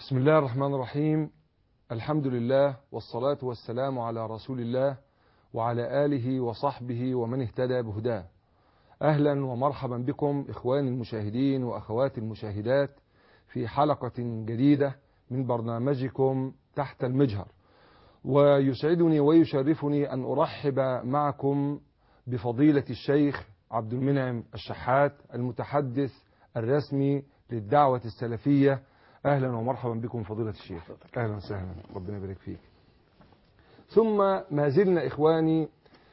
بسم الله الرحمن الرحيم الحمد لله والصلاة والسلام على رسول الله وعلى آله وصحبه ومن اهتدى بهداه أهلا ومرحبا بكم إخواني المشاهدين وأخواتي المشاهدات في حلقة جديدة من برنامجكم تحت المجهر ويسعدني ويشرفني أن أرحب معكم بفضيلة الشيخ عبد المنعم الشحات المتحدث الرسمي للدعوة السلفية أهلا ومرحبا بكم فضيلة الشيخ أهلا وسهلا ربنا يبارك فيك ثم ما زلنا إخواني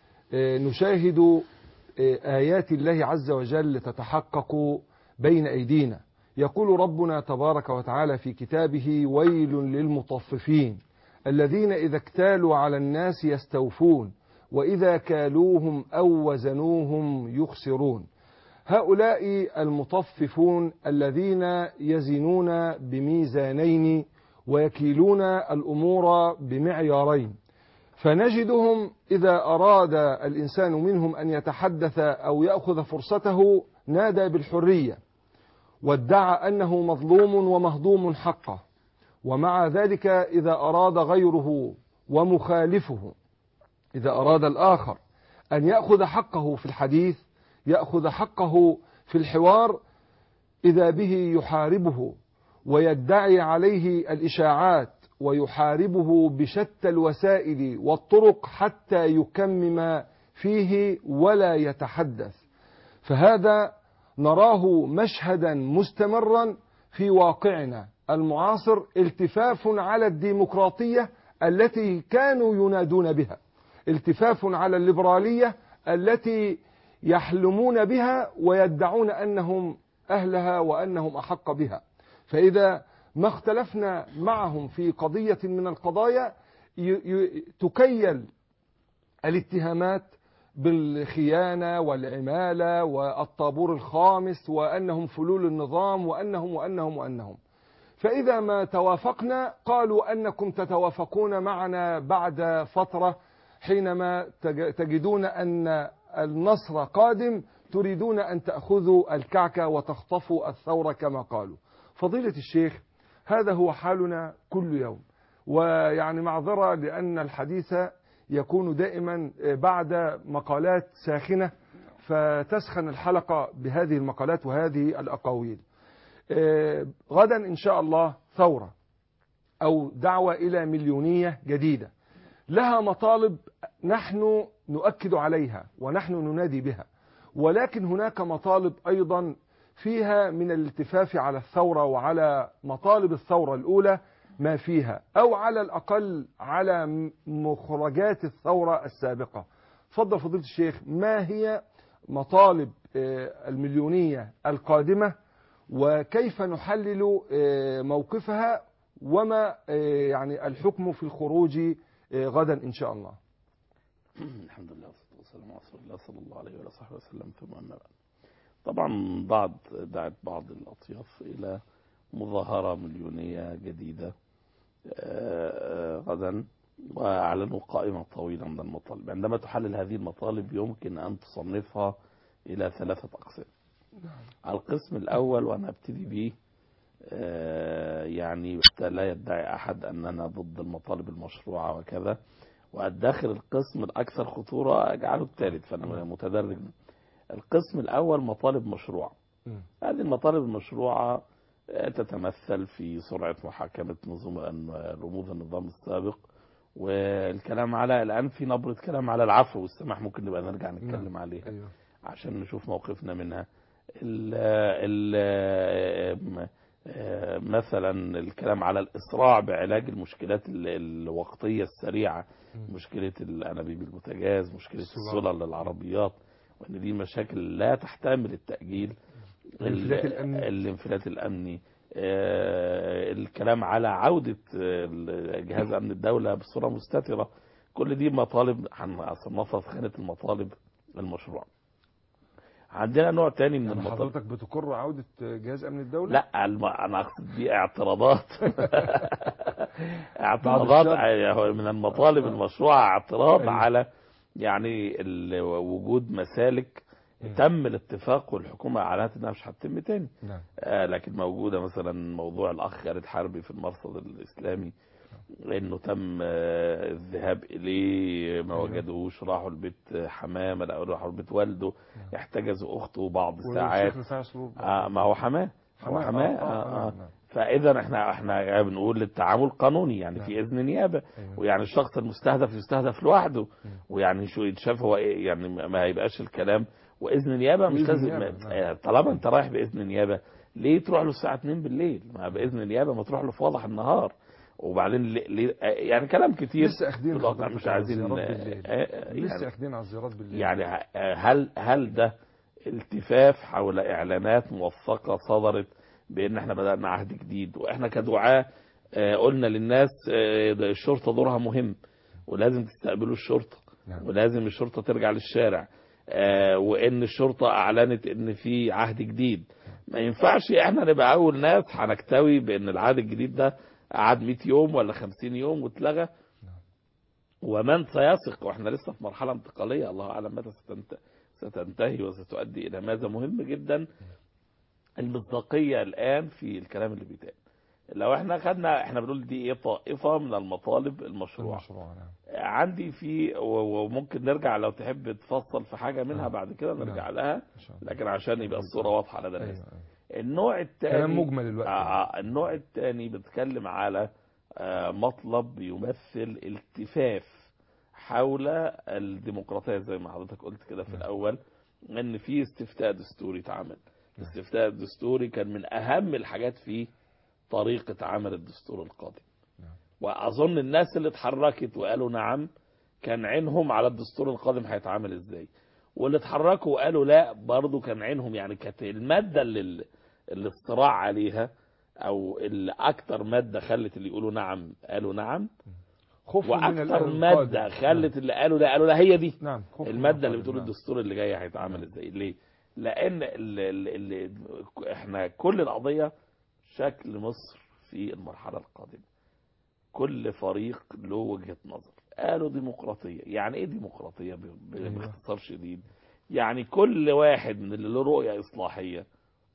نشاهد آيات الله عز وجل تتحقق بين أيدينا يقول ربنا تبارك وتعالى في كتابه ويل للمطففين الذين إذا اكتالوا على الناس يستوفون وإذا كالوهم أو وزنوهم يخسرون هؤلاء المطففون الذين يزنون بميزانين ويكيلون الأمور بمعيارين فنجدهم إذا أراد الإنسان منهم أن يتحدث أو يأخذ فرصته نادى بالحرية وادعى أنه مظلوم ومهضوم حقه ومع ذلك إذا أراد غيره ومخالفه إذا أراد الآخر أن يأخذ حقه في الحديث يأخذ حقه في الحوار إذا به يحاربه ويدعي عليه الإشاعات ويحاربه بشتى الوسائل والطرق حتى يكمم فيه ولا يتحدث فهذا نراه مشهدا مستمرا في واقعنا المعاصر التفاف على الديمقراطية التي كانوا ينادون بها التفاف على الليبرالية التي يحلمون بها ويدعون أنهم أهلها وأنهم أحق بها فإذا ما اختلفنا معهم في قضية من القضايا تكيل الاتهامات بالخيانة والعمالة والطابور الخامس وأنهم فلول النظام وأنهم وأنهم وأنهم فإذا ما توافقنا قالوا أنكم تتوافقون معنا بعد فترة حينما تجدون أن النصر قادم تريدون أن تأخذوا الكعكة وتخطفوا الثورة كما قالوا فضيلة الشيخ هذا هو حالنا كل يوم ويعني معذرة لأن الحديث يكون دائما بعد مقالات ساخنة فتسخن الحلقة بهذه المقالات وهذه الأقاويل غدا إن شاء الله ثورة أو دعوة إلى مليونية جديدة لها مطالب نحن نؤكد عليها ونحن ننادي بها ولكن هناك مطالب أيضا فيها من الالتفاف على الثورة وعلى مطالب الثورة الأولى ما فيها أو على الأقل على مخرجات الثورة السابقة فضل فضيلة الشيخ ما هي مطالب المليونية القادمة وكيف نحلل موقفها وما يعني الحكم في الخروج غدا إن شاء الله الحمد لله والصلاة والسلام على رسول الله صلى الله عليه وصحبه وسلم ثم أما بعد طبعا بعض دعت بعض الأطياف إلى مظاهرة مليونية جديدة غدا وأعلنوا قائمة طويلة من المطالب عندما تحلل هذه المطالب يمكن أن تصنفها إلى ثلاثة أقسام على القسم الأول وأنا أبتدي به يعني لا يدعي أحد أننا ضد المطالب المشروعة وكذا والداخل القسم الأكثر خطورة أجعله الثالث فأنا متدرج القسم الأول مطالب مشروعة هذه المطالب المشروعة تتمثل في سرعة محاكمة نظم رموز النظام السابق والكلام على الآن في نبرة كلام على العفو والسماح ممكن نبقى نرجع نتكلم عليها أيوه. عشان نشوف موقفنا منها ال ال مثلا الكلام على الإسراع بعلاج المشكلات الوقتية السريعة مشكلة الأنابيب البوتاجاز مشكلة السلل للعربيات وأن دي مشاكل لا تحتمل التأجيل الانفلات الأمني الانفلات الأمني الكلام على عودة جهاز أمن الدولة بصورة مستترة كل دي مطالب هنصنفها في خانة المطالب المشروع عندنا نوع تاني من يعني المطالب حضرتك بتقر عودة جهاز أمن الدولة؟ لا الم... انا اقصد دي اعتراضات اعتراضات الشر. من المطالب المشروعه اعتراض أيوة. على يعني ال- وجود مسالك مم. تم الاتفاق والحكومه اعلنت انها مش هتتم تاني نعم آه لكن موجوده مثلا موضوع الاخ خالد حربي في المرصد الاسلامي انه تم آه الذهاب اليه ما أيوة. وجدوش راحوا البيت حماه لا راحوا البيت والده نعم. احتجزوا اخته بعض والشيخ ساعات رفاعي سرور آه ما هو حماه هو حماه آه، آه آه، آه نعم، نعم. فاذا احنا احنا بنقول للتعامل قانوني يعني نعم. في اذن نيابه أيوة. ويعني الشخص المستهدف يستهدف لوحده مم. ويعني شو يتشاف هو ايه يعني ما ما هيبقاش الكلام واذن نيابه مش بإذن لازم نيابة، ما- نعم. آه، طالما انت رايح باذن نيابه ليه تروح له الساعه 2 بالليل ما باذن نيابه ما تروح له في وضح النهار وبعدين ليه ليه- آه، يعني كلام كتير لسه اخدين في الواقع حضرتك مش على عايزين الزيارات آه، بالليل. آه، لسه يعني اخدين على الزيارات بالليل يعني آه، هل هل ده التفاف حول اعلانات موثقه صدرت بان احنا بدانا عهد جديد واحنا كدعاه آه، قلنا للناس آه، ده الشرطه دورها مهم ولازم تستقبلوا الشرطه نعم. ولازم الشرطه ترجع للشارع آه، وان الشرطه اعلنت ان في عهد جديد ما ينفعش احنا نبقى اول ناس هنكتوي بان العهد الجديد ده قعد 100 يوم ولا 50 يوم واتلغى ومن سيثق واحنا لسه في مرحله انتقاليه الله اعلم متى ستنت- ستنتهي وستؤدي الى ماذا مهم جدا المصداقيه الان في الكلام اللي بيتقال لو احنا خدنا احنا بنقول دي ايه طائفه من المطالب المشروعه المشروع نعم عندي في و- وممكن نرجع لو تحب تفصل في حاجه منها آه. بعد كده نرجع نعم. لها ان شاء الله لكن عشان يبقى الصوره واضحه لدى الناس ايوه أيوة. النوع الثاني كلام مجمل الوقت آه آه، النوع الثاني بيتكلم على آه مطلب يمثل التفاف حول الديمقراطيه زي ما حضرتك قلت كده في نعم. الاول ان في استفتاء دستوري اتعمل الاستفتاء الدستوري كان من اهم الحاجات في طريقه عمل الدستور القادم نعم. واظن الناس اللي اتحركت وقالوا نعم كان عينهم على الدستور القادم هيتعامل ازاي واللي اتحركوا وقالوا لا برضو كان عينهم يعني كانت الماده اللي اللي الصراع عليها او اللي اكتر ماده خلت اللي يقولوا نعم قالوا نعم خوف من واكتر الأهل ماده القادم. خلت اللي قالوا لا قالوا لا هي دي نعم خوف من الماده اللي القادم. بتقول نعم. الدستور اللي جاي هيتعامل ازاي ليه لان ال ال ال احنا كل القضيه شكل مصر في المرحله القادمه كل فريق له وجهه نظر قالوا ديمقراطيه يعني ايه ديمقراطيه ب- ب- أيوة. باختصار شديد يعني كل واحد من اللي له رؤيه اصلاحيه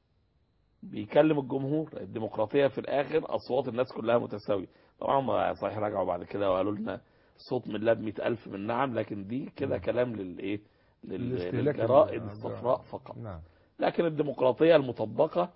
بيكلم الجمهور الديمقراطيه في الاخر اصوات الناس كلها متساويه طبعا ما صحيح رجعوا بعد كده وقالوا لنا صوت من لاب 100000 من نعم لكن دي كده نعم. كلام للايه لل- الاستهلاك للجرائد ال- الصفراء فقط نعم لكن الديمقراطيه المطبقه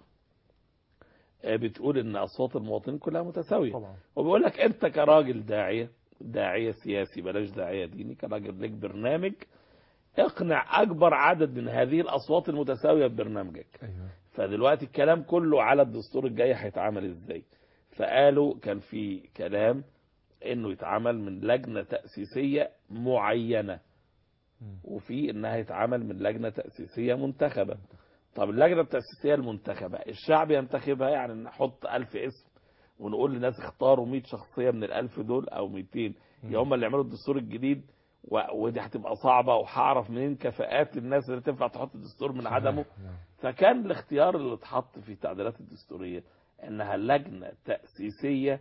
آه، بتقول ان اصوات المواطنين كلها متساويه طبعا وبيقول لك انت كراجل داعيه داعيه سياسي بلاش داعيه ديني كراجل لك برنامج اقنع اكبر عدد من هذه الاصوات المتساويه ببرنامجك ايوه فدلوقتي الكلام كله على الدستور الجاي هيتعمل ازاي فقالوا كان في كلام انه يتعمل من لجنه تاسيسيه معينه مم. وفي انها يتعمل من لجنه تاسيسيه منتخبه طب اللجنه التاسيسيه المنتخبه الشعب ينتخبها يعني نحط ألف اسم ونقول للناس اختاروا 100 شخصيه من الألف دول او 200 يا هم اللي يعملوا الدستور الجديد و- ودي هتبقى صعبه وهعرف منين كفاءات الناس اللي تنفع تحط الدستور من صحيح. عدمه نعم. فكان الاختيار اللي اتحط في التعديلات الدستوريه انها لجنه تاسيسيه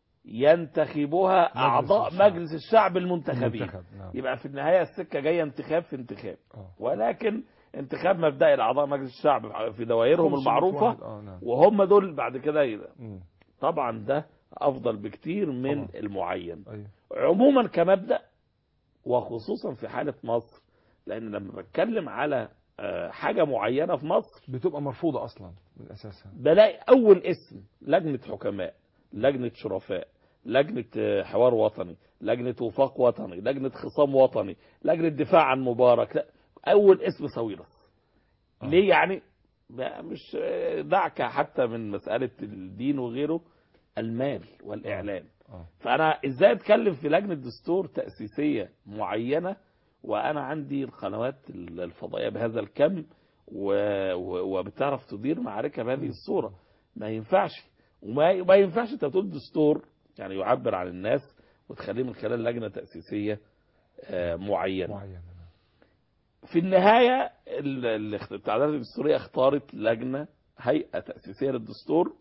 ينتخبها اعضاء الشعب. مجلس الشعب المنتخبين المنتخب، نعم يبقى في النهايه السكه جايه انتخاب في انتخاب آه. ولكن انتخاب مبدئي لاعضاء مجلس الشعب في دوائرهم 500 المعروفه واحد، اه نعم وهم دول بعد كده ي- مم. طبعا ده افضل بكتير من طبعا. المعين ايوه عموما كمبدا وخصوصا في حاله مصر لان لما بتكلم على آه، حاجه معينه في مصر بتبقى مرفوضه اصلا من اساسها بلاقي اول اسم لجنه حكماء لجنه شرفاء لجنه آه، حوار وطني لجنه وفاق وطني لجنه خصام وطني لجنه دفاع عن مبارك لا اول اسم ساويرس آه. ليه يعني ما- مش آه، دعك حتى من مساله الدين وغيره المال والاعلام اه فانا ازاي اتكلم في لجنه دستور تاسيسيه معينه وانا عندي القنوات الفضائيه بهذا الكم و- و- وبتعرف تدير معركه بهذه الصوره ما ينفعش وما ما ينفعش انت تقول دستور يعني يعبر عن الناس وتخليه من خلال لجنه تاسيسيه آه، معينه معينه نعم. في النهايه ال- ال- التعديلات الدستوريه اختارت لجنه هيئه تاسيسيه للدستور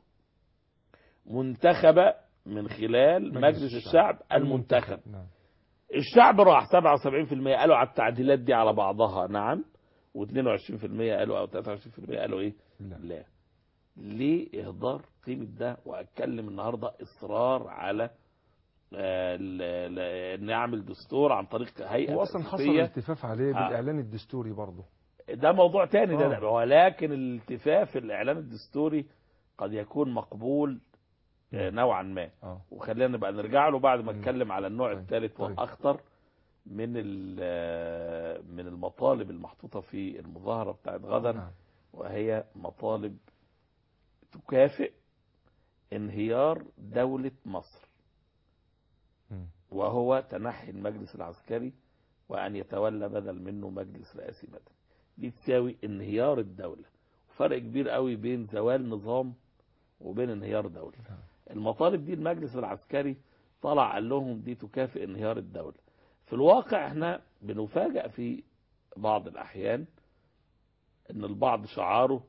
منتخبه من خلال مجلس الشعب المنتخب نعم الشعب راح 77% قالوا على التعديلات دي على بعضها نعم و22% قالوا او 23% قالوا ايه لا لا ليه اهدار قيمه ده واتكلم النهارده اصرار على آه، ل- ل- ان اعمل دستور عن طريق هيئه هو اصلا حصل تأسيسية. التفاف عليه آه. بالاعلان الدستوري برضه ده موضوع تاني ده, آه. ده ولكن الالتفاف الاعلان الدستوري قد يكون مقبول آه، مم. نوعا ما اه وخلينا نبقى نرجع له بعد ما مم. نتكلم على النوع طيب، الثالث طيب. والاخطر من ال- آه، من المطالب المحطوطه في المظاهره بتاعت غدا نعم. وهي مطالب تكافئ انهيار دوله مصر مم. وهو تنحي المجلس العسكري وأن يتولى بدل منه مجلس رئاسي مدني دي تساوي انهيار الدولة فرق كبير قوي بين زوال نظام وبين انهيار دولة نعم. المطالب دي المجلس العسكري طلع قال لهم دي تكافئ انهيار الدولة في الواقع احنا بنفاجأ في بعض الأحيان ان البعض شعاره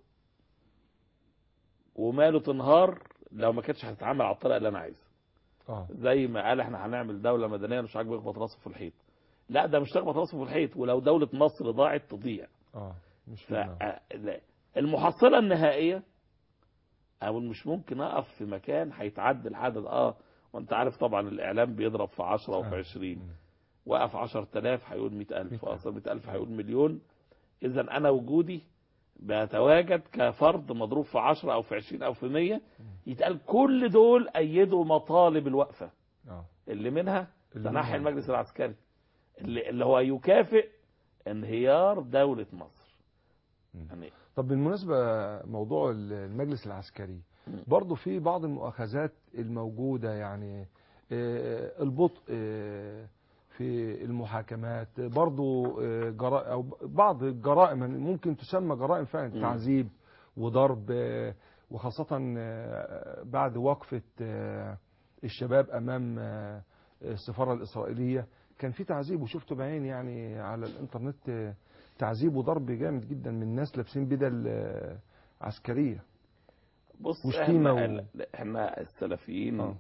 وماله تنهار لو ما كانتش هتتعامل على الطريقة اللي انا عايزها اه زي ما قال احنا هنعمل دولة مدنية مش عاجبه يخبط راسه في الحيط لا ده مش تخبط راسه في الحيط ولو دولة مصر ضاعت تضيع اه مش في دماغه. ف- لا. المحصلة النهائية او مش ممكن اقف في مكان هيتعدى العدد اه وانت عارف طبعا الاعلام بيضرب في 10 وفي آه. 20 20 وقف 10000 هيقول 100000 100,000. واصلا 100000 هيقول مليون اذا انا وجودي بتواجد كفرد مضروب في 10 او في 20 او في 100 يتقال كل دول ايدوا مطالب الوقفه اه اللي منها اللي تنحي منها. المجلس العسكري اللي, اللي هو يكافئ انهيار دولة مصر مم. يعني طب بالمناسبة موضوع المجلس العسكري مم. برضه في بعض المؤاخذات الموجودة يعني آه، البطء آه، في المحاكمات برضه آه، جرا- أو بعض الجرائم ممكن تسمى جرائم فعلا مم. تعذيب وضرب آه، وخاصة آه، بعد وقفة آه، الشباب أمام آه، السفارة الإسرائيلية كان في تعذيب وشفته بعيني يعني على الإنترنت آه، تعذيب وضرب جامد جدا من ناس لابسين بدل آه، عسكرية بص وشتيمة احنا, و- احنا السلفيين آه.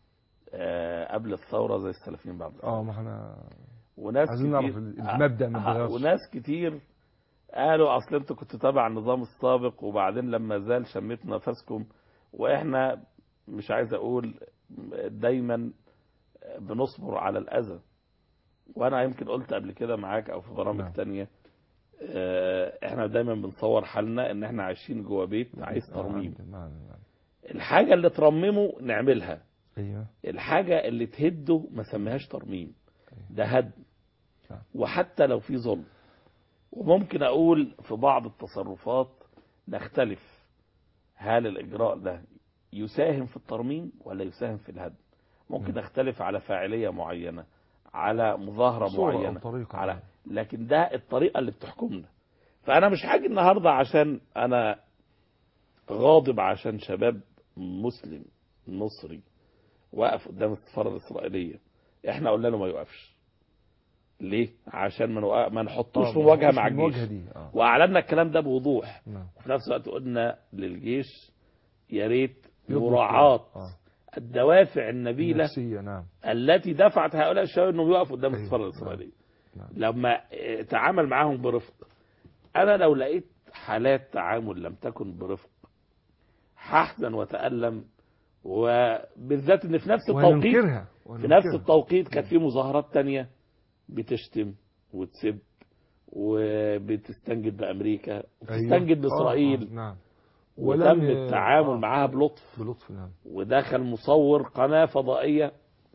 آه قبل الثورة زي السلفيين بعد الثورة اه ما احنا وناس عايزين كتير نعرف ال- المبدأ ما آه، اتغيرش. وناس كتير قالوا اصل انتوا كنتوا تابع النظام السابق وبعدين لما زال شميتوا نفسكم واحنا مش عايز اقول دايما بنصبر على الاذى وانا يمكن قلت قبل كده معاك او في برامج نعم. تانية آه، احنا دايما بنصور حالنا ان احنا عايشين جوه بيت عايز آه، ترميم عندي- نعم، نعم. الحاجة اللي ترممه نعملها ايوه الحاجة اللي تهده ما سميهاش ترميم ده هدم نعم. وحتى لو في ظلم وممكن أقول في بعض التصرفات نختلف هل الإجراء ده يساهم في الترميم ولا يساهم في الهدم ممكن نعم. نختلف على فاعلية معينة على مظاهرة صورة أو معينة طريقة على يعني. لكن ده الطريقة اللي بتحكمنا فأنا مش حاجة النهاردة عشان أنا غاضب عشان شباب مسلم مصري وقف قدام السفارة الإسرائيلية احنا قلنا له ما يوقفش ليه عشان ما نوق- ما نحطوش آه، في ما مواجهة نخش مع في المواجهة الجيش دي اه واعلنا الكلام ده بوضوح نعم وفي نفس الوقت قلنا للجيش يا ريت يضبط مراعاة اه الدوافع النبيلة نفسية نعم التي دفعت هؤلاء الشباب انهم يقفوا قدام أيوة. السفاره الاسرائيليه نعم. لما اه، تعامل معاهم برفق انا لو لقيت حالات تعامل لم تكن برفق هحزن واتالم وبالذات ان في نفس التوقيت وهننكرها في نفس التوقيت كانت في مظاهرات تانية بتشتم وتسب وبتستنجد بامريكا وبتستنجد باسرائيل نعم وتم ولم- التعامل آه. معاها بلطف بلطف نعم ودخل مصور قناة فضائية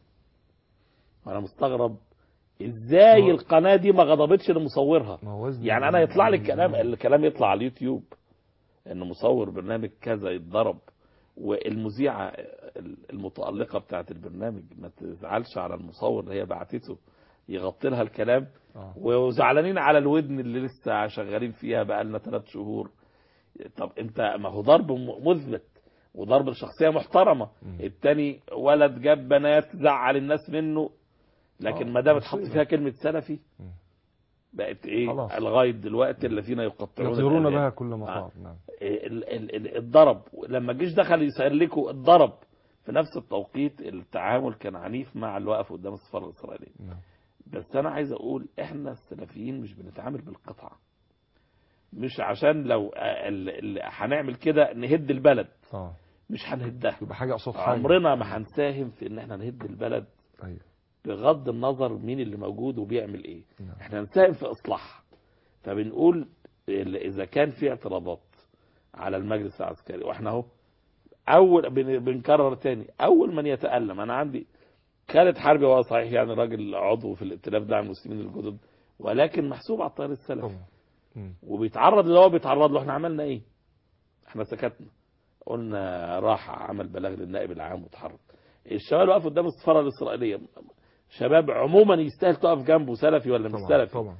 وانا مستغرب ازاي هو- القناة دي ما غضبتش لمصورها ما هو وزن يعني انا يطلع لي الكلام الكلام الكلام يطلع على اليوتيوب ان مصور برنامج كذا يتضرب والمذيعة المتألقة بتاعت البرنامج ما تزعلش على المصور اللي هي بعتته يغطي لها الكلام اه وزعلانين على الودن اللي لسه شغالين فيها بقالنا ثلاث شهور طب انت ما هو ضرب م- مثبت وضرب لشخصيه محترمه مم. التاني ولد جاب بنات زعل الناس منه لكن آه، ما دام اتحط مصيبة. فيها كلمه سلفي مم. بقت ايه خلاص. لغايه دلوقتي الذين يقطعون يطيرون الأذان. بها كل مطار نعم ال- ال- ال- الضرب لما الجيش دخل يسلكوا الضرب في نفس التوقيت التعامل كان عنيف مع اللي وقف قدام السفاره الاسرائيليه نعم بس انا عايز اقول احنا السلفيين مش بنتعامل بالقطعه مش عشان لو آه، ال- ال- هنعمل كده نهد البلد اه مش هنهدها يبقى حاجه قصاد حاجه عمرنا ما هنساهم في ان احنا نهد البلد ايوه بغض النظر مين اللي موجود وبيعمل ايه نعم. احنا هنساهم في اصلاحها فبنقول ال- اذا كان في اعتراضات على المجلس العسكري واحنا اهو اول بن- بنكرر تاني اول من يتالم انا عندي خالد حربي هو صحيح يعني راجل عضو في الائتلاف دعم المسلمين الجدد ولكن محسوب على التيار السلفي طبعا مم. وبيتعرض اللي هو بيتعرض له احنا عملنا ايه احنا سكتنا قلنا راح عمل بلاغ للنائب العام وتحرك الشباب وقفوا قدام السفاره الاسرائيليه شباب عموما يستاهل تقف جنبه سلفي ولا مش طبعا سلفي طبعا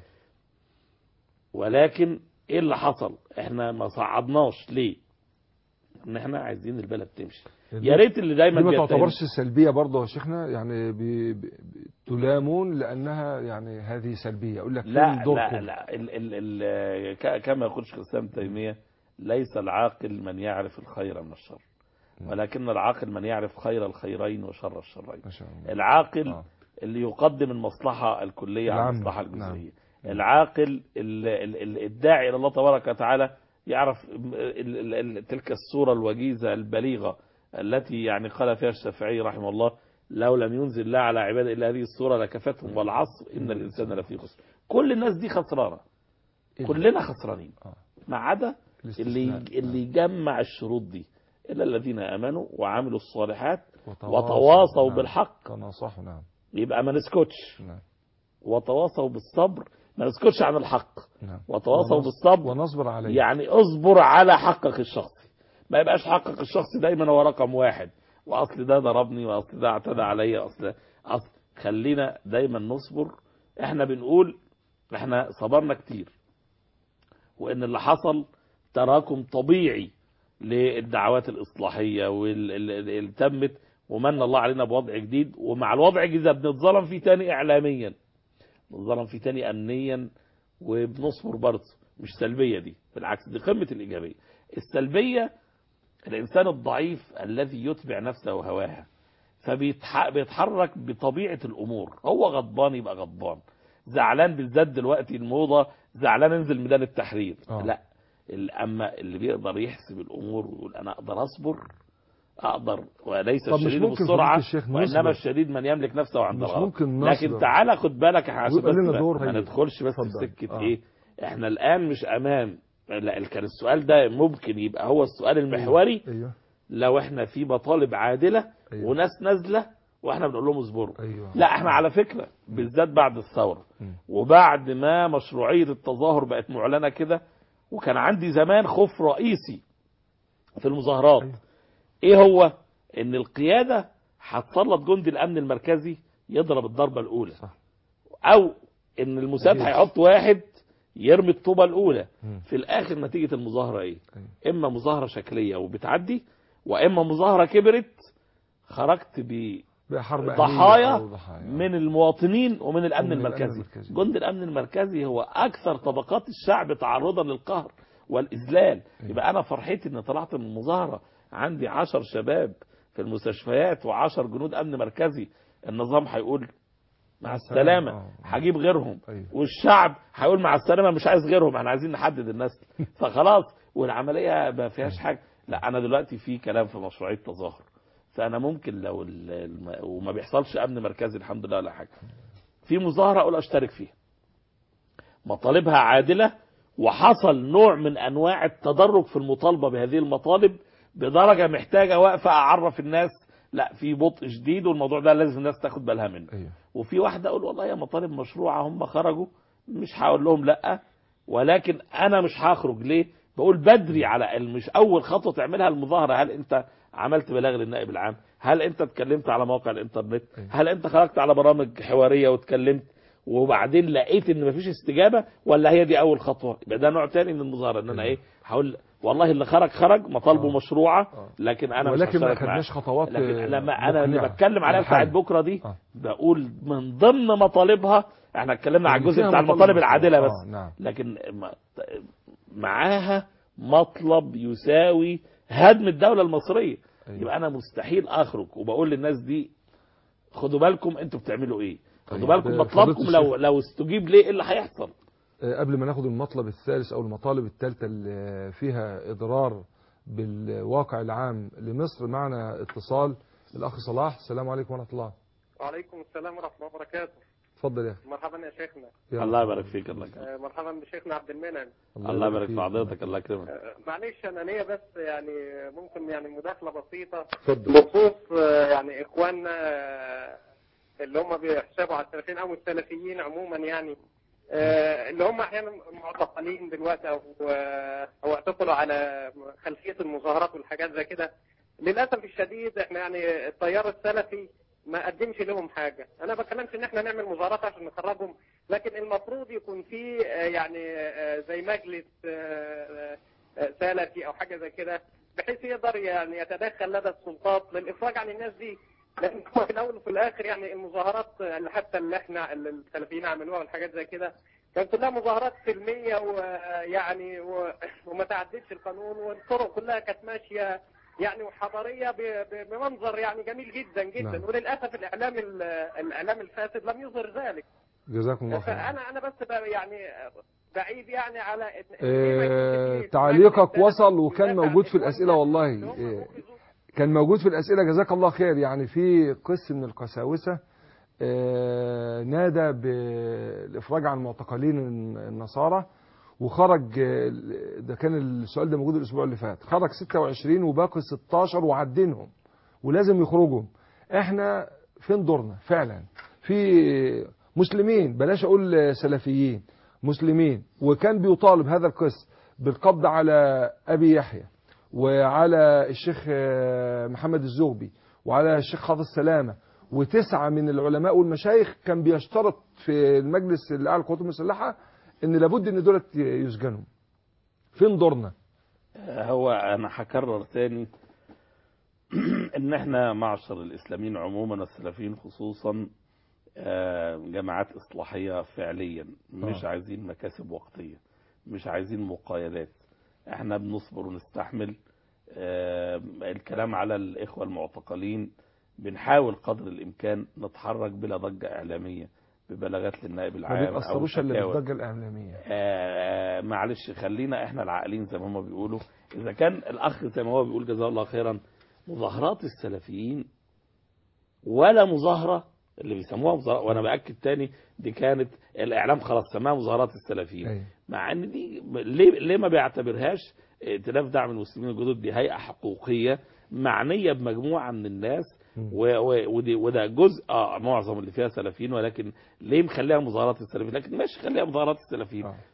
ولكن ايه اللي حصل احنا ما صعدناش ليه ان احنا عايزين البلد تمشي يا ريت اللي دايما دي ما بيتهم- تعتبرش سلبيه برضه يا شيخنا يعني بي بي تلامون لانها يعني هذه سلبيه اقول لك لا فين دوركم لا لا ال ال ال ك- كما يقول شيخ الاسلام ابن تيميه ليس العاقل من يعرف الخير من الشر ولكن العاقل من يعرف خير الخيرين وشر الشرين ما شاء الله العاقل آه. اللي يقدم المصلحة الكلية على العامة. المصلحة نعم. الجزئية العاقل ال- ال- ال- الداعي إلى الله تبارك وتعالى يعرف ال- ال- ال- تلك الصورة الوجيزة البليغة التي يعني قال فيها الشافعي رحمه الله لو لم ينزل الله على عباده إلا هذه الصورة لكفتهم والعصر إن الإنسان لفي خسر كل الناس دي خسرانة إيه؟ كلنا خسرانين آه. ما عدا الاستثناء. اللي اللي يجمع الشروط دي إلا الذين آمنوا وعملوا الصالحات وتواصوا. وتواصوا نعم. بالحق تناصحوا نعم يبقى ما نسكتش نعم وتواصوا بالصبر ما نسكتش عن الحق نعم وتواصوا ونص- بالصبر ونصبر عليه يعني اصبر على حقك الشخصي ما يبقاش حقك الشخصي دايما هو رقم واحد واصل ده ضربني واصل ده اعتدى عليا اصل اصل خلينا دايما نصبر احنا بنقول احنا صبرنا كتير وان اللي حصل تراكم طبيعي للدعوات الاصلاحيه واللي تمت ومن الله علينا بوضع جديد ومع الوضع الجديد ده بنتظلم فيه تاني اعلاميا بنتظلم فيه تاني امنيا وبنصبر برضه مش سلبيه دي بالعكس دي قمه الايجابيه السلبيه الانسان الضعيف الذي يتبع نفسه وهواها فبيتحرك بطبيعه الامور هو غضبان يبقى غضبان زعلان بالذات دلوقتي الموضه زعلان انزل ميدان التحرير آه. لا ال- اما اللي بيقدر يحسب الامور ويقول انا اقدر اصبر اقدر وليس طب مش الشديد ممكن بالسرعه فضيلة الشيخ وانما نصبر؟ الشديد من يملك نفسه عند مش الغضب ممكن لكن نصبر. تعالى خد بالك عشان ويبقى بس لنا ما- دور ما هي. ندخلش بس في اتفضل. سكه آه. ايه احنا الان مش امام لا كان السؤال ده ممكن يبقى هو السؤال المحوري ايوه لو احنا في مطالب عادله أيوة. وناس نازله واحنا بنقول لهم اصبروا ايوه لا احنا على فكره بالذات بعد الثوره مم. وبعد ما مشروعيه التظاهر بقت معلنه كده وكان عندي زمان خوف رئيسي في المظاهرات أيوة. ايه هو ان القياده هتسلط جندي الامن المركزي يضرب الضربه الاولى صح او ان المساعد جيش. هيحط واحد يرمي الطوبه الاولى مم. في الاخر نتيجه المظاهره ايه أيوة. اما مظاهره شكليه وبتعدي واما مظاهره كبرت خرجت ب بقى حرب أهلية ضحايا أو ضحايا. من المواطنين ومن الامن ومن الأمن المركزي المركزي. جند الامن المركزي هو اكثر طبقات الشعب تعرضا للقهر والاذلال أيوة. يبقى انا فرحتي ان طلعت من المظاهره عندي عشر شباب في المستشفيات وعشر جنود امن مركزي النظام هيقول مع السلامه آه. هجيب غيرهم أيوة. والشعب هيقول مع السلامه مش عايز غيرهم احنا عايزين نحدد النسل فخلاص والعمليه ما فيهاش حاجه لا انا دلوقتي في كلام في مشروعيه تظاهر فانا ممكن لو ال- الم- وما بيحصلش امن مركزي الحمد لله ولا حاجه في مظاهره اقول اشترك فيها مطالبها عادله وحصل نوع من انواع التدرج في المطالبه بهذه المطالب بدرجه محتاجه واقفه اعرف الناس لا في بطء شديد والموضوع ده لازم الناس تاخد بالها منه ايوه وفي واحده اقول والله يا مطالب مشروعه هم خرجوا مش هقول لهم لا ولكن انا مش هخرج ليه بقول بدري على ال- مش اول خطوه تعملها المظاهره هل انت عملت بلاغ للنائب العام هل انت اتكلمت على مواقع الانترنت أيوة. هل انت خرجت على برامج حواريه واتكلمت وبعدين لقيت ان مفيش استجابه ولا هي دي اول خطوه يبقى ده نوع تاني من المظاهره ان انا أيوة. ايه هقول والله اللي خرج خرج مطالبه آه. مشروعه آه. لكن انا مش ولكن ما هشترك معاه. خدناش خطوات لكن آه، لما انا اللي مقنعة. بتكلم عليها الحل. بتاعت بكره دي آه. بقول من ضمن مطالبها احنا اتكلمنا على يعني الجزء فيها بتاع مطالب المطالب مشروعة. العادله آه، بس نعم. لكن م- معاها مطلب يساوي هدم الدوله المصريه أيوة. يبقى انا مستحيل اخرج وبقول للناس دي خدوا بالكم انتوا بتعملوا ايه خدوا طيب، بالكم آه، مطلبكم فضيلة لو لو استجيب ليه ايه اللي هيحصل آه، قبل ما ناخد المطلب الثالث او المطالب الثالثه اللي فيها اضرار بالواقع العام لمصر معنا اتصال الاخ صلاح السلام عليكم ورحمه الله وعليكم السلام ورحمة الله وبركاته اتفضل يا اخي مرحبا يا شيخنا يا الله مرحبا. يبارك فيك الله يكرمك آه، مرحبا بشيخنا عبد المنعم الله يبارك في فيك. حضرتك الله يكرمك آه، معلش انا ليا بس يعني ممكن يعني مداخلة بسيطة اتفضل بخصوص آه، يعني اخواننا آه، اللي هم بيحسبوا على السلفيين او السلفيين عموما يعني آه، اللي هم احيانا معتقلين دلوقتي او آه، او اعتقلوا على خلفية المظاهرات والحاجات زي كده للاسف الشديد احنا يعني التيار السلفي ما قدمش لهم حاجة انا بكلمش ان احنا نعمل مظاهرات عشان نخرجهم لكن المفروض يكون في آه، يعني آه، زي مجلس آه، آه، سلفي او حاجة زي كده بحيث يقدر يعني يتدخل لدى السلطات للافراج عن الناس دي لان هو في الاول وفي الاخر يعني المظاهرات اللي حتى اللي احنا اللي السلفيين عملوها والحاجات زي كده كانت كلها مظاهرات سلميه ويعني و- وما تعدتش القانون والطرق كلها كانت ماشيه يعني وحضاريه ب- ب- بمنظر يعني جميل جدا جدا نعم. وللاسف الاعلام ال- الاعلام الفاسد لم يظهر ذلك جزاكم الله خير فانا انا بس بقى يعني بعيد يعني على إن- إن آه، ما يكونش فيه تعليقك مجلس وصل وكان يدافع عن موجود في إخواننا الأسئلة والله. اللي هم آه، أخذوا كان موجود في الأسئلة جزاك الله خير يعني في قس من القساوسة آه، نادى بالإفراج عن معتقلين النصارى وخرج آه، ده كان السؤال ده موجود الأسبوع اللي فات خرج 26 وباقي 16 وعدينهم ولازم يخرجوا احنا فين دورنا فعلا في مسلمين بلاش اقول سلفيين مسلمين وكان بيطالب هذا القس بالقبض على ابي يحيى وعلى الشيخ آه، محمد الزغبي وعلى الشيخ حافظ سلامه وتسعه من العلماء والمشايخ كان بيشترط في المجلس الاعلى للقوات المسلحه ان لابد ان دولت يسجنوا فين دورنا هو انا هكرر تاني ان احنا معشر الاسلاميين عموما والسلفيين خصوصا آه، جماعات اصلاحيه فعليا مش آه. عايزين مكاسب وقتيه مش عايزين مقايدات احنا بنصبر ونستحمل آه، الكلام على الاخوه المعتقلين بنحاول قدر الامكان نتحرك بلا ضجه اعلاميه ببلاغات للنائب ما العام او بيتاثروش الا شكاوى. بالضجه الاعلاميه آه، معلش خلينا احنا العاقلين زي ما هم بيقولوا اذا كان الاخ زي ما هو بيقول جزاه الله خيرا مظاهرات السلفيين ولا مظاهره اللي بيسموها مظاهرات وانا باكد تاني دي كانت الاعلام خلاص سماها مظاهرات السلفيين أيوة. مع ان دي ليه ليه ما بيعتبرهاش ائتلاف دعم المسلمين الجدد دي هيئه حقوقيه معنيه بمجموعه من الناس مم. و- و- ودي وده جزء اه معظم اللي فيها سلفيين ولكن ليه مخليها مظاهرات السلفيين لكن ماشي خليها مظاهرات السلفيين آه.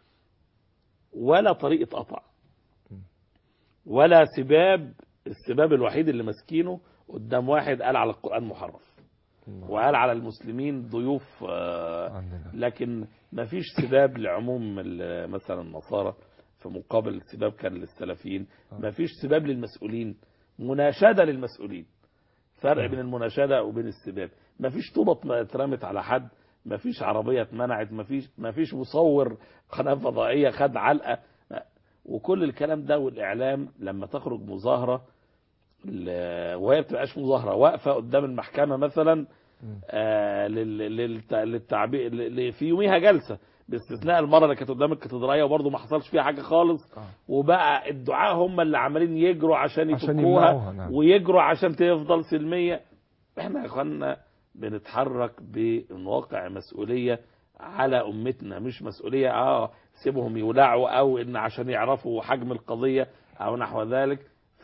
ولا طريقه قطع م. ولا سباب السباب الوحيد اللي ماسكينه قدام واحد قال على القران محرف الله. وقال على المسلمين ضيوف آه عندنا لكن ما فيش سباب لعموم ال- مثلا النصارى في مقابل سباب كان للسلفيين ما فيش سباب للمسؤولين مناشدة للمسؤولين فرق بين المناشدة وبين السباب ما فيش طوبة ما اترمت على حد ما فيش عربية اتمنعت ما فيش ما فيش مصور قناة فضائية خد علقة ما- وكل الكلام ده والإعلام لما تخرج مظاهرة ل- وهي بتبقاش مظاهرة واقفة قدام المحكمة مثلا آه لل- للت- للتعبير ل- ل- في يوميها جلسة باستثناء المرة اللي كانت قدام الكاتدرائية وبرضه ما حصلش فيها حاجة خالص آه. وبقى الدعاء هم اللي عمالين يجروا عشان عشان يفكوها يمنعوها، نعم. ويجروا عشان تفضل سلمية احنا يا اخوانا بنتحرك بواقع مسؤولية على امتنا مش مسؤولية اه سيبهم يولعوا او ان عشان يعرفوا حجم القضية او نحو ذلك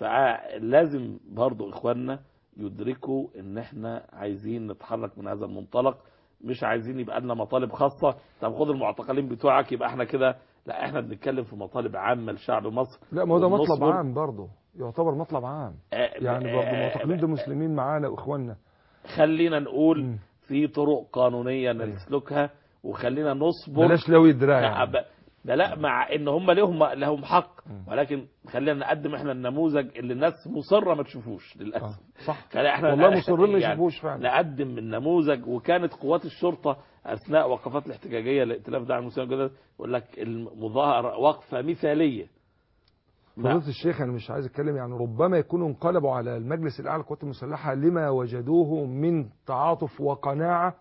فلازم برضو اخواننا يدركوا ان احنا عايزين نتحرك من هذا المنطلق مش عايزين يبقى لنا مطالب خاصة طب خد المعتقلين بتوعك يبقى احنا كده لا احنا بنتكلم في مطالب عامة لشعب مصر لا ما هو ده مطلب وبنصبر. عام برضه يعتبر مطلب عام آه، يعني برضه آه، معتقلين ده مسلمين معانا واخواننا خلينا نقول مم. في طرق قانونية نسلكها وخلينا نصبر بلاش لوي الدراع لا, يعني. ب- لا, لا مع ان هم لهم لهم حق مم. ولكن خلينا نقدم احنا النموذج اللي الناس مصره ما تشوفوش آه، للاسف صح خلي احنا والله مصرين ما يعني يشوفوش فعلا نقدم النموذج وكانت قوات الشرطه اثناء وقفات الاحتجاجيه لائتلاف دعم المسلمين الجدد يقول لك المظاهره وقفه مثاليه ما- فضيلة الشيخ أنا مش عايز أتكلم يعني ربما يكونوا انقلبوا على المجلس الأعلى للقوات المسلحة لما وجدوه من تعاطف وقناعة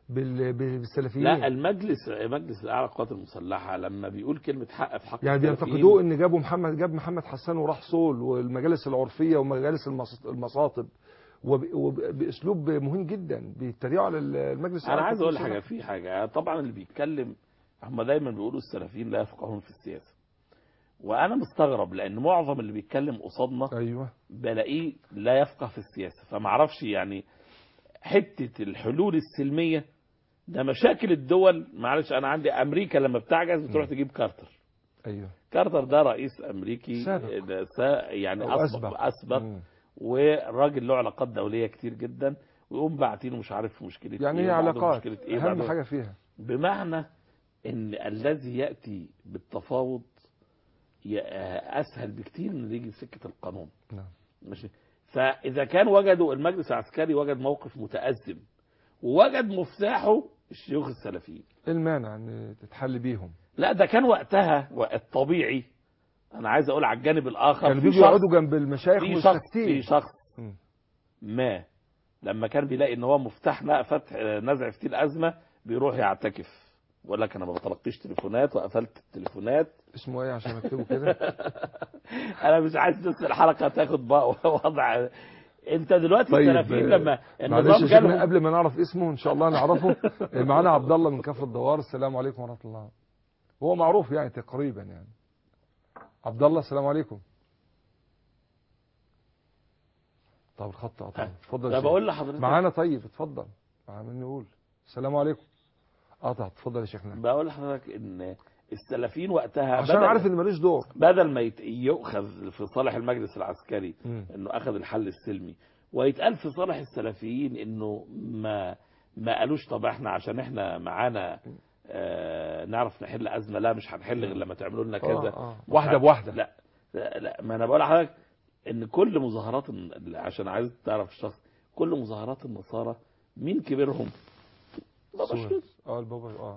بال- بالسلفيين لا المجلس مجلس الاعلى للقوات المسلحه لما بيقول كلمه حق في حق يعني السلفيين، بينتقدوه ان جابوا محمد جاب محمد حسان وراح صول والمجالس العرفيه ومجالس المص- المصاطب وب- وباسلوب مهم جدا بيتريقوا على المجلس انا الأعلى عايز اقول للقوات حاجه في حاجه طبعا اللي بيتكلم هم دايما بيقولوا السلفيين لا يفقهون في السياسه وانا مستغرب لان معظم اللي بيتكلم قصادنا ايوه بلاقيه لا يفقه في السياسه فما اعرفش يعني حته الحلول السلميه ده مشاكل الدول معلش انا عندي امريكا لما بتعجز بتروح تجيب كارتر ايوه كارتر ده رئيس امريكي سابق. ده سا يعني أو اسبق أسبق. اسبق مم. وراجل له علاقات دوليه كتير جدا ويقوم باعتينه مش عارف في مشكله يعني ايه هي وبعده علاقات مشكله ايه اهم وبعده- حاجه فيها بمعنى ان الذي ياتي بالتفاوض ي- اسهل بكتير من اللي يجي بسكه القانون نعم ماشي فاذا كان وجدوا المجلس العسكري وجد موقف متازم ووجد مفتاحه الشيوخ السلفيين ايه المانع ان تتحل بيهم لا ده كان وقتها الطبيعي انا عايز اقول على الجانب الاخر كانوا في بيجوا شخص- يقعدوا جنب المشايخ في شخص في مستكتين شخص مم. ما لما كان بيلاقي ان هو مفتاح نا- فتح نزع فتيل ازمه بيروح يعتكف بقول لك انا ما بتلقيش تليفونات وقفلت التليفونات اسمه ايه عشان اكتبه كده انا مش عايز بس الحلقه تاخد بقى وضع انت دلوقتي طيب، السلفيين آه، لما معلش النظام يا شيخنا جالهم قبل ما نعرف اسمه ان شاء الله نعرفه معانا عبد الله من كفر الدوار السلام عليكم ورحمه الله هو معروف يعني تقريبا يعني عبد الله السلام عليكم طب الخط قطع اتفضل يا ده شيخ. بقول لحضرتك معانا طيب اتفضل عمال نقول السلام عليكم قطع اتفضل يا شيخنا بقول لحضرتك ان السلفيين وقتها عشان بدل- عارف ان ماليش دور بدل ما يت- يؤخذ في صالح المجلس العسكري مم. انه اخذ الحل السلمي ويتقال في صالح السلفيين انه ما ما قالوش طب احنا عشان احنا معانا آه نعرف نحل ازمه لا مش هنحل غير لما تعملوا لنا كذا آه، آه. واحده بواحده لا لا, لا ما انا بقول لحضرتك ان كل مظاهرات الن- عشان عايز تعرف الشخص كل مظاهرات النصارى مين كبيرهم؟ بابا شنودة. سويس. اه البابا اه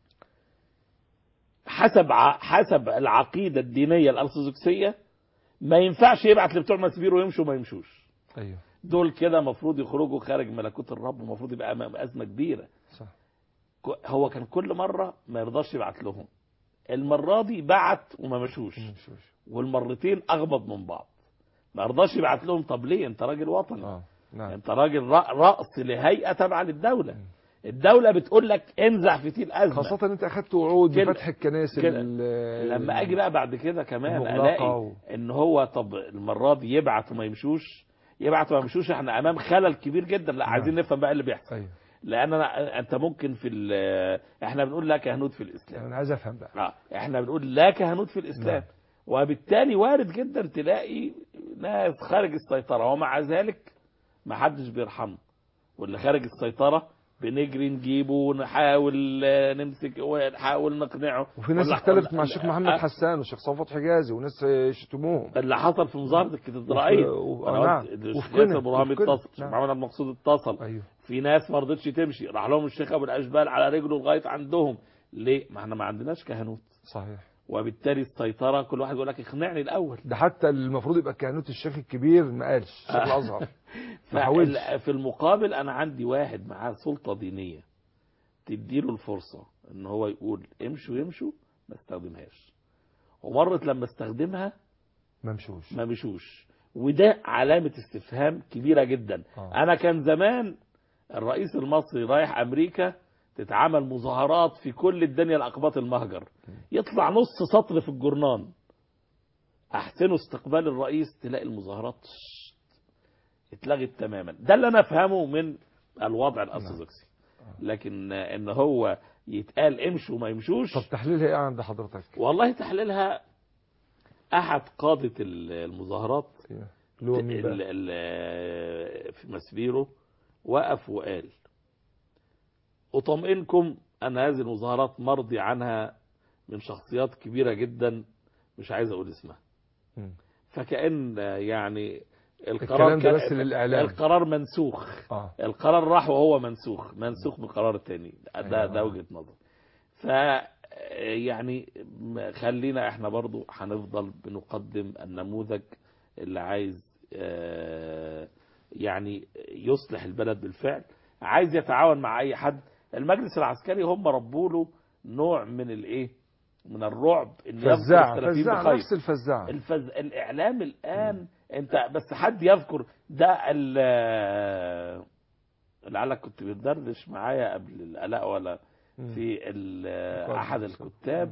حسب ع... حسب العقيده الدينيه الارثوذكسيه ما ينفعش يبعت لبتوع مسبير ويمشوا ما يمشوش ايوه دول كده المفروض يخرجوا خارج ملكوت الرب ومفروض يبقى امام ازمه كبيره صح ك- هو كان كل مره ما يرضاش يبعت لهم المره دي بعت وما مشوش مشوش. والمرتين اغمض من بعض ما رضاش يبعت لهم طب ليه انت راجل وطني اه نعم انت راجل رأ- راس لهيئه تابعه للدوله الدوله بتقول لك انزع فتيل ازمه خاصة ان انت اخدت وعود كده- بفتح الكنائس كده. ال- لما اجي بقى بعد كده كمان المغلقة الاقي و- ان هو طب المره دي يبعت وما يمشوش يبعت وما يمشوش احنا امام خلل كبير جدا لا عايزين نفهم بقى اللي بيحصل ايوه لان أنا انت ممكن في ال- احنا بنقول لا كهنوت في الاسلام انا عايز افهم بقى اه احنا بنقول لا كهنوت في الاسلام نعم. وبالتالي وارد جدا تلاقي ناس خارج السيطره ومع ذلك ما حدش بيرحمه واللي خارج السيطره بنجري نجيبه ونحاول آه، نمسك ونحاول نقنعه وفي ناس ولا- اختلفت مع ولا- الشيخ محمد آه، حسان والشيخ صفوت حجازي وناس شتموهم اللي حصل في مظاهره الكاتدرائيه وفي- و- أنا نعم. قلت وفي الشيخ قنا. ابراهيم وفي قنا. اتصل الشيخ نعم. محمد عبد المقصود اتصل ايوه في ناس ما رضتش تمشي راح لهم الشيخ ابو الاشبال على رجله لغايه عندهم ليه ما احنا ما عندناش كهنوت صحيح وبالتالي السيطره كل واحد يقول لك اقنعني الاول ده حتى المفروض يبقى كهنوت الشيخ الكبير ما قالش الشيخ الازهر ما حاولش فال- في المقابل انا عندي واحد معاه سلطه دينيه تديله الفرصه ان هو يقول امشوا يمشوا ما استخدمهاش ومرت لما استخدمها ما مشوش ما مشوش وده علامه استفهام كبيره جدا آه. انا كان زمان الرئيس المصري رايح امريكا تتعمل مظاهرات في كل الدنيا لاقباط المهجر يطلع نص سطر في الجورنان احسنوا استقبال الرئيس تلاقي المظاهرات شت، اتلغت تماما ده اللي انا افهمه من الوضع الارثوذكسي لكن ان هو يتقال امشوا وما يمشوش طب تحليلها ايه عند حضرتك والله تحليلها احد قاده المظاهرات اللي هو مين ال- بقى ال- في مسبيرو وقف وقال أطمئنكم أن هذه المظاهرات مرضي عنها من شخصيات كبيرة جدا مش عايز أقول اسمها مم. فكأن يعني الكلام ده كان- بس للإعلام. القرار منسوخ اه القرار راح وهو منسوخ منسوخ بقرار تاني ده أيوة. ده وجهة نظر ف يعني م- خلينا احنا برضو هنفضل بنقدم النموذج اللي عايز آه، يعني يصلح البلد بالفعل عايز يتعاون مع اي حد المجلس العسكري هم ربوا له نوع من الايه من الرعب ان يذكر فزاعة السلفيين فزاعة بخير نفس الفزاعة الفز... الاعلام الان انت بس حد يذكر ده ال لعلك كنت بتدردش معايا قبل الالاء ولا مم. في ال- مقابل احد الشيخ. الكتاب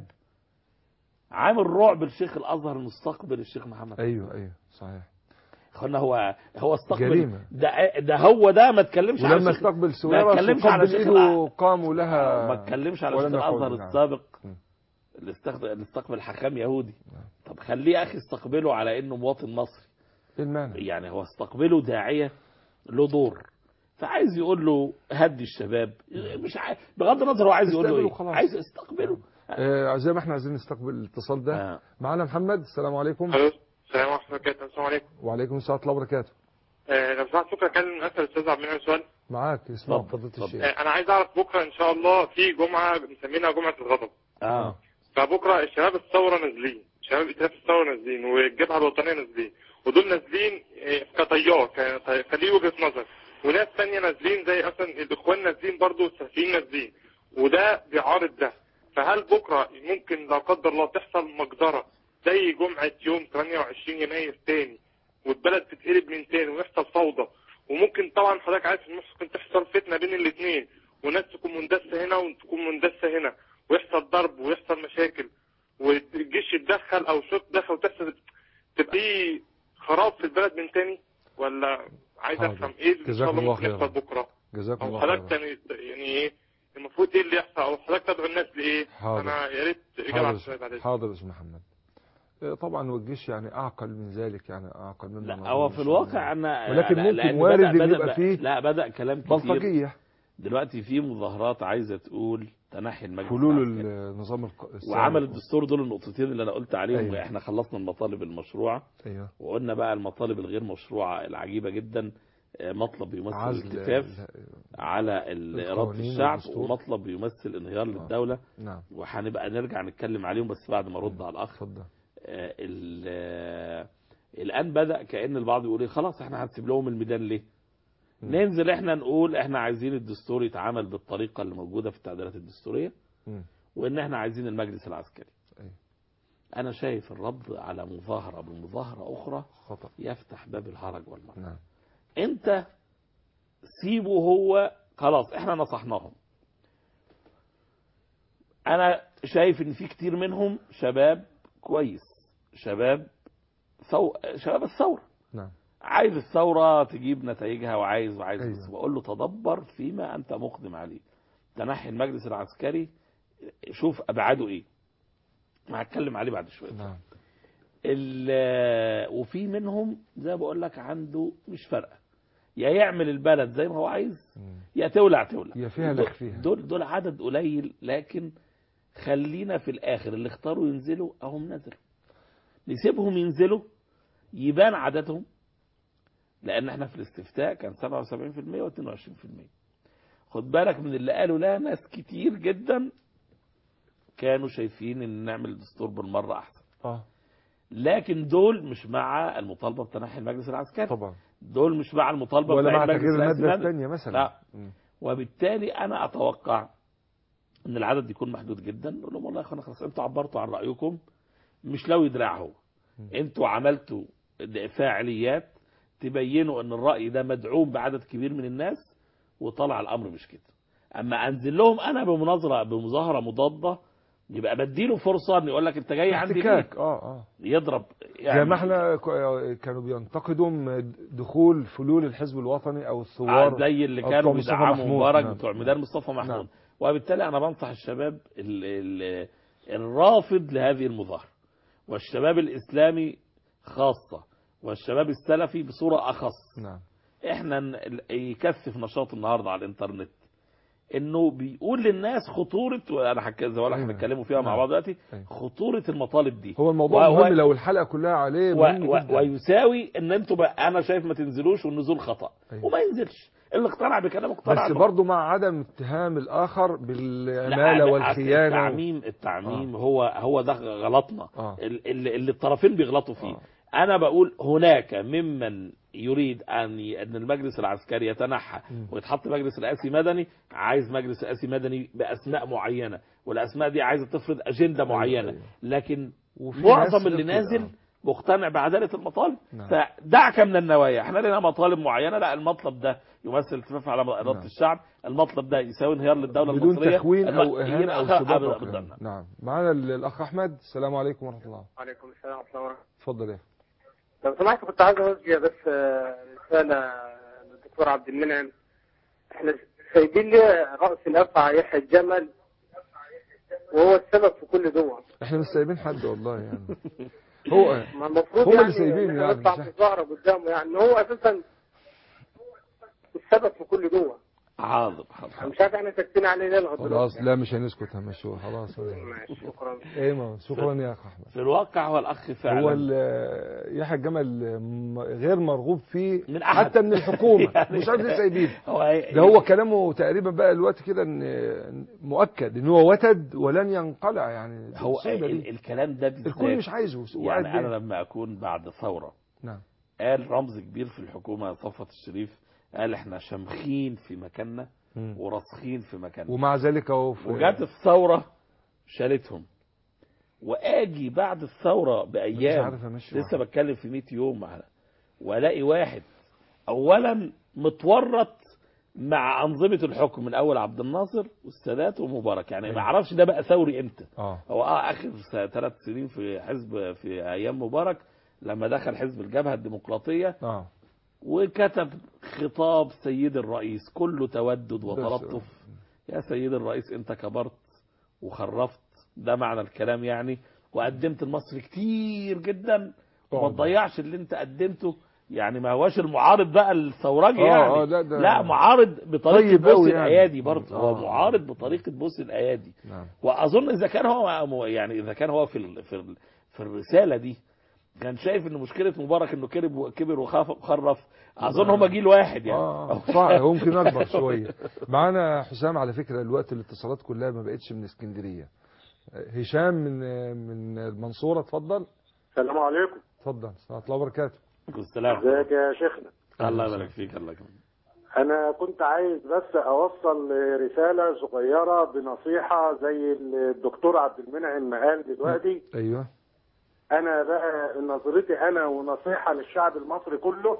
عامل رعب الشيخ الازهر مستقبل الشيخ محمد ايوه ايوه صحيح اخوانا هو هو استقبل جريمة. ده ده هو ده ما اتكلمش على ولما الشيخ استقبل ما سويرس اتكلمش على وقبل الشيخ ايده قاموا لها ما اتكلمش على ولم الشيخ يقعدوا، الازهر نعم. السابق م. اللي استخدم اللي استقبل حكام يهودي نعم. طب خليه يا اخي استقبله على انه مواطن مصري ايه المانع يعني هو استقبله داعيه له دور فعايز يقول له هدي الشباب مش عايز بغض النظر هو عايز يقول له استقبله ايه خلاص. عايز استقبله آه زي ما احنا عايزين نستقبل الاتصال ده آه. معانا محمد السلام عليكم الو السلام ورحمه الله وبركاته السلام عليكم وعليكم السلام ورحمه الله وبركاته آه، لو سمحت ممكن اكلم اسال الاستاذ عبد المنعم سؤال معاك اسمع اتفضل، فضيله اتفضل. الشيخ آه، انا عايز اعرف بكره ان شاء الله في جمعه مسمينها جمعه الغضب اه فبكره الشباب الثوره نازلين شباب ائتلاف الثوره نازلين والجبهه الوطنيه نازلين ودول نازلين آه، كطيار ك- فليه وجهه نظر وناس ثانيه نازلين زي اصلا الاخوان نازلين برضه السلفيين نازلين وده بيعارض ده فهل بكره ممكن لا قدر الله تحصل مجزره زي جمعه يوم 28 يناير تاني والبلد تتقلب من تاني ويحصل فوضى وممكن طبعا حضرتك عارف ان ممكن تحصل فتنه بين الاثنين وناس تكون مندسه هنا وتكون مندسه هنا ويحصل ضرب ويحصل مشاكل والجيش يتدخل او الشرطه تدخل وتحصل تبقى في خراب في البلد من تاني ولا عايز حاضر. افهم ايه اللي ان جزاكم شاء الله الله ممكن خيرا. يحصل بكره جزاكم او الله حضرتك خيرا يعني يعني ايه المفروض ايه اللي يحصل او حضرتك تدعو الناس لايه حاضر. انا يا ريت اجابه على حاضر السؤال بعد إذنك. حاضر يا استاذ محمد آه، طبعا والجيش يعني اعقل من ذلك يعني اعقل مما لا نظن هو إن في شاء الواقع الله. انا ولكن لا- ممكن لأن وارد بدأ إن بدأ يبقى فيه لا بدا كلام كتير بلطجيه دلوقتي في مظاهرات عايزه تقول تنحي المجلس حلول العسكري. النظام الق- السابق. وعمل الدستور دول النقطتين اللي انا قلت عليهم أيوة. احنا خلصنا المطالب المشروعه ايوه وقلنا بقى المطالب الغير مشروعه العجيبه جدا آه، مطلب يمثل عزل الالتفاف ال- على ال- اراده القوانين الشعب والدستور. ومطلب يمثل انهيار للدوله نعم وهنبقى نرجع نتكلم عليهم بس بعد ما ارد على الاخ اتفضل آه، ال- آه، الان بدا كان البعض يقول ايه خلاص احنا هنسيب لهم الميدان ليه مم. ننزل احنا نقول احنا عايزين الدستور يتعامل بالطريقه اللي موجوده في التعديلات الدستوريه مم. وان احنا عايزين المجلس العسكري أيوة. انا شايف الرد على مظاهره بمظاهره اخرى خطأ يفتح باب الهرج والمرج نعم انت سيبه هو خلاص احنا نصحناهم انا شايف ان في كتير منهم شباب كويس شباب ثو... شباب الثوره نعم عايز الثوره تجيب نتائجها وعايز وعايز أيوة. بس بقول له تدبر فيما انت مقدم عليه تنحي المجلس العسكري شوف ابعاده ايه ما هتكلم عليه بعد شويه نعم ال- وفي منهم زي ما بقول لك عنده مش فارقه يا يعمل البلد زي ما هو عايز مم. يا تولع تولع يا فيها دول- لك فيها. دول دول عدد قليل لكن خلينا في الاخر اللي اختاروا ينزلوا اهم نزلوا نسيبهم ينزلوا يبان عددهم لان احنا في الاستفتاء كان 77% و22% خد بالك من اللي قالوا لا ناس كتير جدا كانوا شايفين ان نعمل دستور بالمره احسن اه لكن دول مش مع المطالبه بتنحي المجلس العسكري طبعا دول مش مع المطالبه ولا بتاع مع المجلس تغيير المادة العسكري. الثانية مثلا لا. مم. وبالتالي انا اتوقع ان العدد يكون محدود جدا نقول لهم والله يا اخوانا خلاص انتوا عبرتوا عن رايكم مش لو دراع هو م. انتوا عملتوا فاعليات تبينوا ان الراي ده مدعوم بعدد كبير من الناس وطلع الامر مش كده اما انزل لهم انا بمناظره بمظاهره مضاده يبقى بديله فرصه ان يقول لك انت جاي عندي ليه احتكاك اه اه يضرب زي ما احنا ك- كانوا بينتقدوا م- دخول فلول الحزب الوطني او آه، الثوار زي اللي أو كانوا بتوع مصطفى بيدعموا محمود. مبارك نعم. بتوع ميدان مصطفى محمود نعم. وبالتالي انا بنصح الشباب ال ال الرافض لهذه المظاهره والشباب الاسلامي خاصه والشباب السلفي بصوره اخص نعم احنا ن- يكثف نشاط النهارده على الانترنت انه بيقول للناس خطوره وانا حكي زي ما احنا أيوة. بنتكلموا فيها مع نعم. بعض دلوقتي أيوة. خطوره المطالب دي هو الموضوع و- و- مهم لو الحلقة كلها عليه و... مهم و... جدا. ويساوي ان انتوا بقى انا شايف ما تنزلوش والنزول خطا أيوة. وما ينزلش اللي اقتنع بكلامه اقتنع بس بقى. برضه مع عدم اتهام الآخر لا، بالعمالة أصل والخيانة التعميم التعميم هو هو ده غلطنا آه. ال- اللي, اللي الطرفين بيغلطوا فيه آه. انا بقول هناك ممن يريد ان ي- ان المجلس العسكري يتنحى مم. ويتحط مجلس رئاسي مدني عايز مجلس رئاسي مدني باسماء معينه والاسماء دي عايزه تفرض اجنده أيوة، معينه أيوة. لكن وفي معظم ناس اللي بتبقى- نازل مقتنع بعداله المطالب نعم. فدعك من النوايا احنا لنا مطالب معينه لا المطلب ده يمثل التفاف على اراده نعم. الشعب المطلب ده يساوي انهيار للدوله بدون المصريه تخوين الم- او اهانه او يبقى سباب أبدا- أو أبدا. كلام. نعم معانا ال- الاخ احمد السلام عليكم ورحمه الله وعليكم السلام ورحمة الله وبركاته اتفضل يا لو سمحت كنت عايز اوجه بس آه، رسالة للدكتور عبد المنعم احنا سايبين ليه رأس الأفعى يحيى الجمل وهو السبب في كل دول احنا مش سايبين حد والله يعني هو ما المفروض هو اللي يعني سايبين إن يعني، نطلع مش في الظهر قدامه يعني إن هو اساسا السبب في كل دول حاضر حاضر انا مش عارف احنا ساكتين عليه ليه لغايه خلاص دلوقتي لا مش هنسكت همشوه خلاص ماشي شكرا ايه ما شكرا يا اخ احمد في الواقع هو الاخ هو فعلا ال- يحيى الجمل م- غير مرغوب فيه من أحد. حتى من الحكومه يعني- مش عارف ليه سايبينه هو ده هو كلامه تقريبا بقى الوقت كده ان مؤكد ان هو وتد ولن ينقلع يعني هو المصيبة دي. ال- الكلام ده بالذات الكل مش عايزه وقاعد يعني انا بيه. لما اكون بعد ثوره نعم قال رمز كبير في الحكومه صفوت الشريف قال احنا شامخين في مكاننا مم. وراسخين في مكاننا ومع ذلك اهو في- وجات الثوره شالتهم واجي بعد الثوره مش بايام عارف امشي لسه معاه. بتكلم في 100 يوم على والاقي واحد اولا متورط مع انظمه الحكم من اول عبد الناصر والسادات ومبارك يعني ما أيوة. اعرفش ده بقى ثوري امتى اه هو اه اخر ثلاث سنين في حزب في ايام مبارك لما دخل حزب الجبهه الديمقراطيه اه وكتب خطاب سيد الرئيس كله تودد وتلطف بس- يا سيد الرئيس انت كبرت وخرفت ده معنى الكلام يعني وقدمت لمصر كتير جدا وما طبعاً. تضيعش اللي انت قدمته يعني ما هواش المعارض بقى الثورجي آه، يعني آه، لا ده- لا معارض بطريقه طيب بوس أوي يعني. الايادي برضه هو آه. معارض بطريقه بوس الايادي نعم واظن اذا كان هو يعني اذا كان هو في ال- في ال- في الرساله دي كان شايف ان مشكله مبارك انه كبر كبر وخاف وخرف اظن هم جيل واحد يعني اه صح هو يمكن اكبر شويه معانا حسام على فكره الوقت الاتصالات كلها ما بقتش من اسكندريه هشام من من المنصوره اتفضل السلام عليكم اتفضل ورحمه الله وبركاته ازيك السلام يا شيخنا الله يبارك فيك الله يكرمك انا كنت عايز بس اوصل رساله صغيره بنصيحه زي الدكتور عبد المنعم ما قال دلوقتي ايوه انا بقى نظرتي انا ونصيحه للشعب المصري كله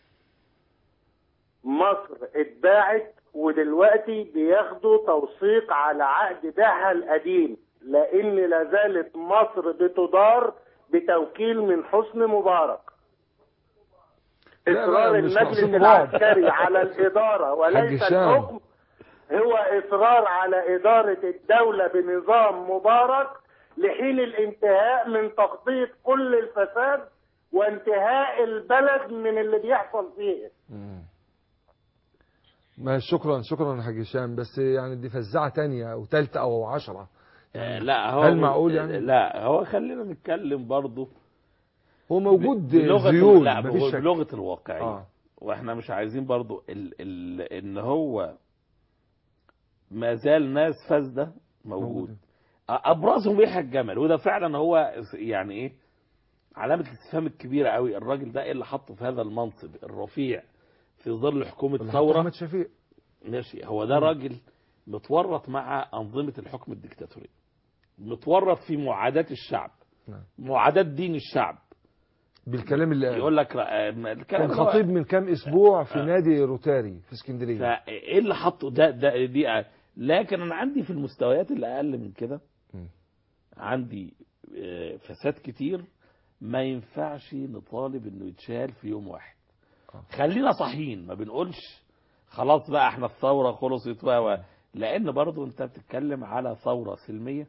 مصر اتباعت ودلوقتي بياخدوا توثيق على عقد بيعها القديم لان لا زالت مصر بتدار بتوكيل من حسن مبارك لا، لا، اصرار مش المجلس حسن مبارك. العسكري على الاداره وليس حاج هشام. الحكم هو اصرار على اداره الدوله بنظام مبارك لحين الانتهاء من تخطيط كل الفساد وانتهاء البلد من اللي بيحصل فيه مم. ما شكرا شكرا يا حاج هشام بس يعني دي فزعه تانية او ثالثه او عشرة آه، لا هو هل معقول يعني؟ لا هو خلينا نتكلم برضه هو موجود بلغه زيون لا مفيش شك بلغه الواقعيه اه واحنا مش عايزين برضو ال ال ان هو ما زال ناس فاسده موجود ابرزهم يحيى الجمل وده فعلا هو يعني ايه علامه الاستفهام الكبيره قوي الراجل ده ايه اللي حطه في هذا المنصب الرفيع في ظل حكومه اللي ثوره احمد شفيق ماشي هو ده راجل متورط مع أنظمة الحكم الدكتاتوري متورط في معاداة الشعب نعم. معاداة دين الشعب بالكلام اللي قاله يقول لك آه، الكلام كان اللي هو- خطيب من كام اسبوع في آه. نادي روتاري في اسكندريه فايه اللي حطه ده ده دي لكن انا عندي في المستويات اللي اقل من كده مم. عندي آه، فساد كتير ما ينفعش نطالب انه يتشال في يوم واحد آه. خلينا صحيين ما بنقولش خلاص بقى احنا الثوره خلصت و و- لان برضو انت بتتكلم على ثوره سلميه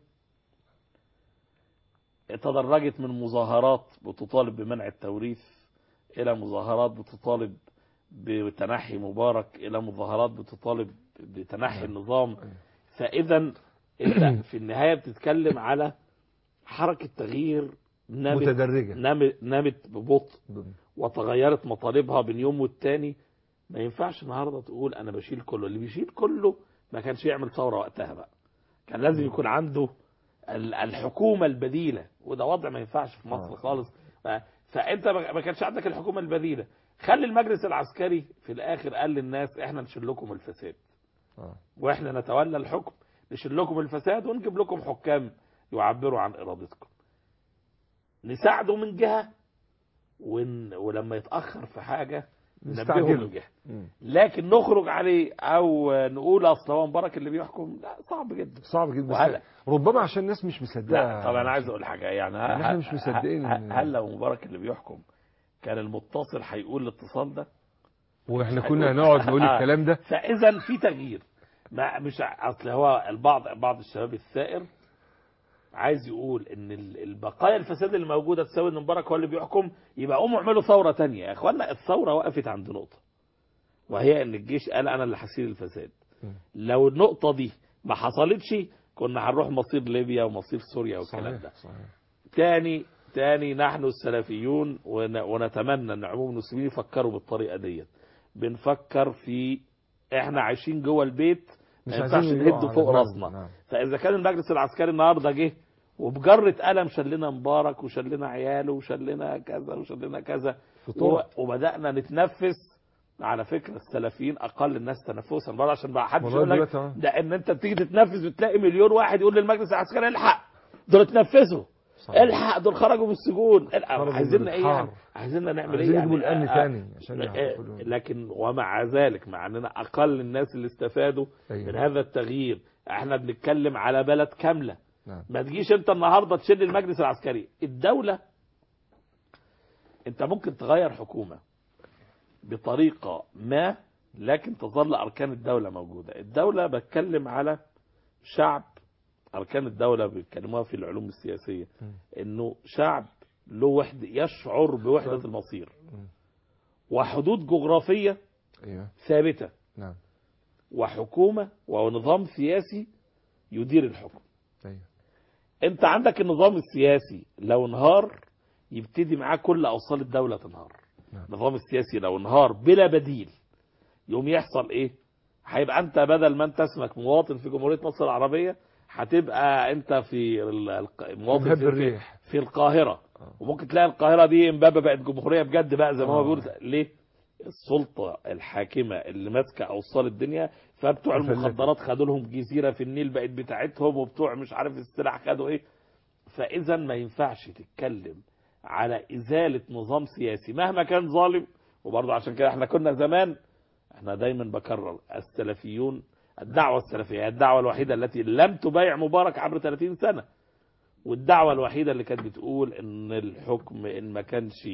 تدرجت من مظاهرات بتطالب بمنع التوريث الى مظاهرات بتطالب بتنحي مبارك الى مظاهرات بتطالب بتنحي النظام فاذا انت في النهايه بتتكلم على حركه تغيير نامت متدرجه نامت نامت ببطء وتغيرت مطالبها بين يوم والتاني ما ينفعش النهارده تقول انا بشيل كله اللي بيشيل كله ما كانش يعمل ثوره وقتها بقى كان لازم يكون عنده ال- الحكومه البديله وده وضع ما ينفعش في مصر آه. خالص ف- فانت ما ما كانش عندك الحكومه البديله خلي المجلس العسكري في الاخر قال للناس احنا نشيل لكم الفساد آه. واحنا نتولى الحكم نشيل لكم الفساد ونجيب لكم حكام يعبروا عن ارادتكم نساعده من جهه ون... ولما يتاخر في حاجه ننبهه نستعجله. من جهه مم. لكن نخرج عليه او نقول اصل هو مبارك اللي بيحكم لا صعب جدا صعب جدا وهلا- بس ربما عشان الناس مش مصدقه لا طب انا عايز اقول حاجه يعني ه- يعني احنا ه- مش مصدقين ه- إن- هل لو مبارك اللي بيحكم كان المتصل هيقول الاتصال ده واحنا كنا هنقعد نقول الكلام ده فاذا في تغيير ما مش ع- اصل هو البعض بعض الشباب الثائر عايز يقول ان ال- البقايا الفساد اللي موجوده تساوي ان مبارك هو اللي بيحكم يبقى قوموا اعملوا ثوره تانية يا اخوانا الثوره وقفت عند نقطه وهي ان الجيش قال انا اللي هسير الفساد م. لو النقطه دي ما حصلتش كنا هنروح مصير ليبيا ومصير سوريا والكلام صحيح ده صحيح تاني تاني نحن السلفيون ون- ونتمنى ان عموم المسلمين يفكروا بالطريقه ديت بنفكر في احنا عايشين جوه البيت ما مش ينفعش عايزين نهده يقعوا فوق على راسنا دماغنا. نعم. فاذا كان المجلس العسكري النهارده جه وبجرة قلم شلنا مبارك وشلنا عياله وشلنا كذا وشلنا كذا في و- طرق وبدانا نتنفس على فكره السلفيين اقل الناس تنفسا برضه عشان بقى حدش والله يقول لك دلوقتي آه. ده ان انت بتيجي تتنفس بتلاقي مليون واحد يقول للمجلس العسكري الحق دول اتنفسوا صحيح. الحق دول خرجوا من السجون الحق. خرجوا عايزين من ايه الحار. يعني عايزين نعمل عايزين ايه يجيبوا يعني الامن آه، تاني عشان آه، يحققوا لكن ومع ذلك مع اننا اقل الناس اللي استفادوا أيوة. من هذا التغيير احنا بنتكلم على بلد كامله نعم ما تجيش انت النهارده تشيل المجلس العسكري الدوله انت ممكن تغير حكومه بطريقه ما لكن تظل اركان الدوله موجوده الدوله بتكلم على شعب اركان الدوله بيتكلموها في العلوم السياسيه انه شعب له وحده يشعر بوحده المصير وحدود جغرافيه ايوه ثابته نعم وحكومه ونظام سياسي يدير الحكم ايوه انت عندك النظام السياسي لو انهار يبتدي معاه كل اوصال الدوله تنهار نعم. النظام السياسي لو انهار بلا بديل يوم يحصل ايه هيبقى انت بدل ما انت اسمك مواطن في جمهوريه مصر العربيه هتبقى انت في ال- الق- مواطن مهب في, في, الريح. في القاهره آه. وممكن تلاقي القاهره دي امبابه بقت جمهوريه بجد بقى زي ما هو آه. بيقول ليه السلطه الحاكمه اللي ماسكه اوصال الدنيا فبتوع مفلتة. المخدرات خدوا لهم جزيره في النيل بقت بتاعتهم وبتوع مش عارف السلاح خدوا ايه فاذا ما ينفعش تتكلم على ازاله نظام سياسي مهما كان ظالم وبرضه عشان كده احنا كنا زمان احنا دايما بكرر السلفيون الدعوه السلفيه هي الدعوه الوحيده التي لم تبايع مبارك عبر 30 سنه والدعوه الوحيده اللي كانت بتقول ان الحكم ان ما كانش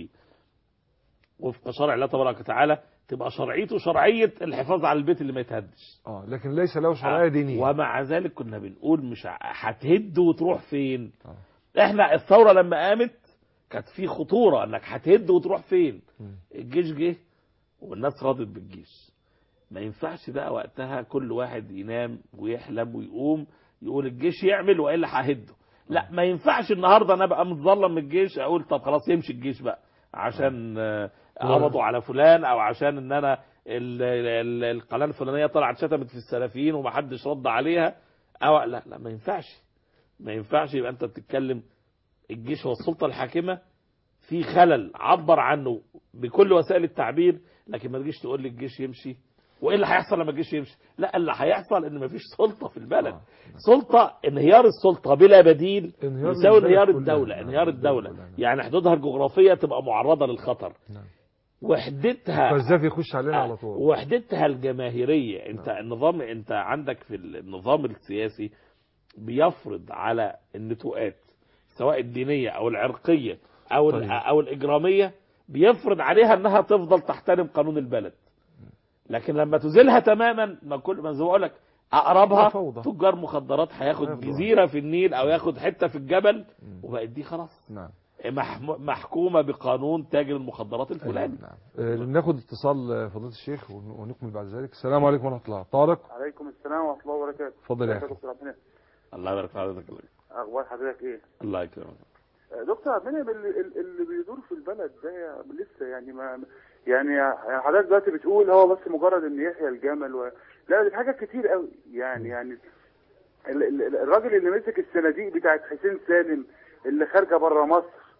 وفق شرع الله تبارك وتعالى تبقى شرعيته شرعيه الحفاظ على البيت اللي ما يتهدش اه لكن ليس له شرعيه دينيه ومع ذلك كنا بنقول مش ع- هتهد وتروح فين آه. احنا الثوره لما قامت كانت في خطوره انك هتهد وتروح فين مم. الجيش جه والناس راضت بالجيش ما ينفعش بقى وقتها كل واحد ينام ويحلم ويقوم يقول الجيش يعمل والا ههده لا ما ينفعش النهارده انا ابقى متظلم من الجيش اقول طب خلاص يمشي الجيش بقى عشان آه، قبضوا على فلان او عشان ان انا ال- ال- القناه الفلانيه طلعت شتمت في السلفيين ومحدش رد عليها او لا لا ما ينفعش ما ينفعش يبقى انت بتتكلم الجيش هو السلطه الحاكمه في خلل عبر عنه بكل وسائل التعبير لكن ما تجيش تقول لي الجيش يمشي وايه اللي هيحصل لما الجيش يمشي لا اللي هيحصل ان مفيش سلطه في البلد آه. سلطه انهيار السلطه بلا بديل انهيار يساوي البلد انهيار كلها. الدوله نعم. انهيار الدوله كلها. يعني حدودها الجغرافيه تبقى معرضه للخطر نعم. وحدتها فالزاف يخش علينا على طول وحدتها الجماهيريه انت نعم. النظام انت عندك في النظام السياسي بيفرض على النتوءات سواء الدينيه او العرقيه او طيب. او الاجراميه بيفرض عليها انها تفضل تحترم قانون البلد لكن لما تزيلها تماما ما كل ما زي ما بقول لك اقربها فوضى. تجار مخدرات هياخد هيفضل. جزيره في النيل او ياخد حته في الجبل وبقت دي خلاص نعم محم- محكومه بقانون تاجر المخدرات الفلاني نعم آه، ناخد اتصال آه، فضيله الشيخ ون- ونكمل بعد ذلك السلام عليكم ورحمه الله طارق عليكم السلام ورحمه الله وبركاته اتفضل يا ازيك اخي دكتور عبد المنعم الله يبارك في حضرتك اخبار حضرتك ايه الله يكرمك آه، دكتور عبد المنعم اللي, اللي بيدور في البلد ده يا- لسه يعني ما يعني يعني حضرتك دلوقتي بتقول هو بس مجرد ان يحيى الجمل و... لا دي حاجات كتير قوي يعني يعني ال- ال- الراجل اللي مسك الصناديق بتاعت حسين سالم اللي خارجه بره مصر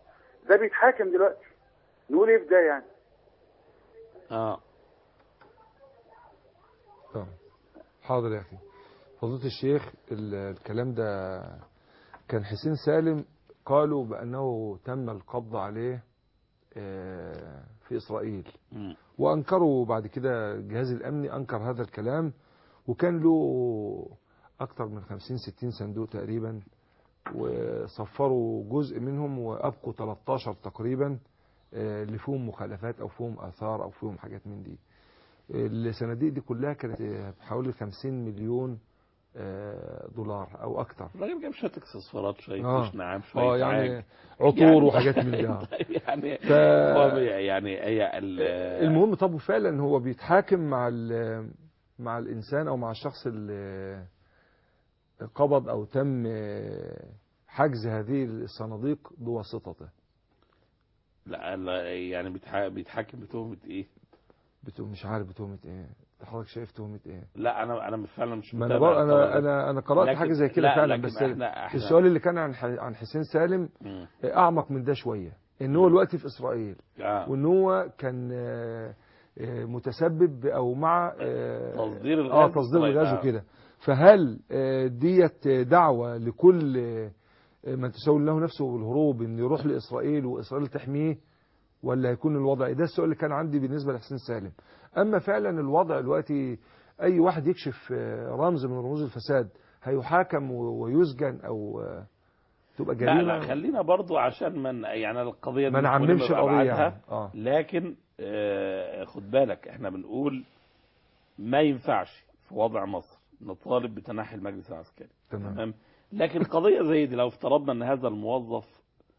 ده بيتحاكم دلوقتي نقول ايه في ده يعني اه آه. حاضر يا اخي فضيلة الشيخ ال- الكلام ده كان حسين سالم قالوا بأنه تم القبض عليه آه، في إسرائيل مم. وأنكروا بعد كده الجهاز الأمني أنكر هذا الكلام وكان له أكثر من 50 60 صندوق تقريبا وصفروا جزء منهم وأبقوا 13 تقريبا آه، اللي فيهم مخالفات أو فيهم آثار أو فيهم حاجات من دي الصناديق دي كلها كانت آه، بحوالي 50 مليون آه، دولار أو أكثر الراجل جاب شويه اكسسوارات شويه آه. فيش نعام شويه اه يعني عاج. عطور يعني- وحاجات من ده يعني ف... هو يعني هي ال- المهم طب فعلا هو بيتحاكم مع ال- مع الانسان او مع الشخص اللي قبض او تم حجز هذه الصناديق بواسطته لا لا يعني بيتح- بيتحاكم بتهمه ايه؟ بتقول مش عارف بتهمة ايه حضرتك شايف تهمة ايه لا انا انا فعلا مش ما انا متابع بر... الخبر انا ده. انا انا قرات لكن- حاجه زي كده لا، فعلا لكن بس احنا احنا السؤال اللي كان عن ح... عن حسين سالم مم. اعمق من ده شويه ان هو دلوقتي في اسرائيل آه. وان هو كان آه، آه، متسبب او مع آه، تصدير الغاز اه تصدير لإسرائيل. الغاز آه. وكده فهل آه، ديت دعوه لكل آه، من تسول له نفسه بالهروب ان يروح لاسرائيل واسرائيل تحميه ولا هيكون الوضع إيه؟ ده السؤال اللي كان عندي بالنسبه لحسين سالم اما فعلا الوضع دلوقتي اي واحد يكشف آه، رمز من رموز الفساد هيحاكم و- ويسجن او آه، تبقى لا جريمه لا خلينا برضو عشان من يعني القضيه ما دي نعممش مهمة القضيه بأبعادها. يعني. اه لكن آه خد بالك احنا بنقول ما ينفعش في وضع مصر نطالب بتنحي المجلس العسكري تمام تمام لكن قضيه زي دي لو افترضنا ان هذا الموظف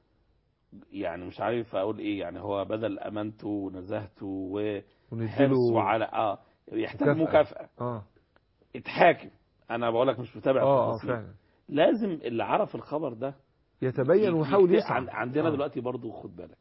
يعني مش عارف اقول ايه يعني هو بدل امانته ونزاهته وحرصه ونديله على اه يحتاج مكافأة. مكافاه اه اتحاكم انا بقول لك مش متابع اه اه التفاصيل فعلا لازم اللي عرف الخبر ده يتبين ويحاول يكت- يسعى عن- عندنا آه. دلوقتي برضو خد بالك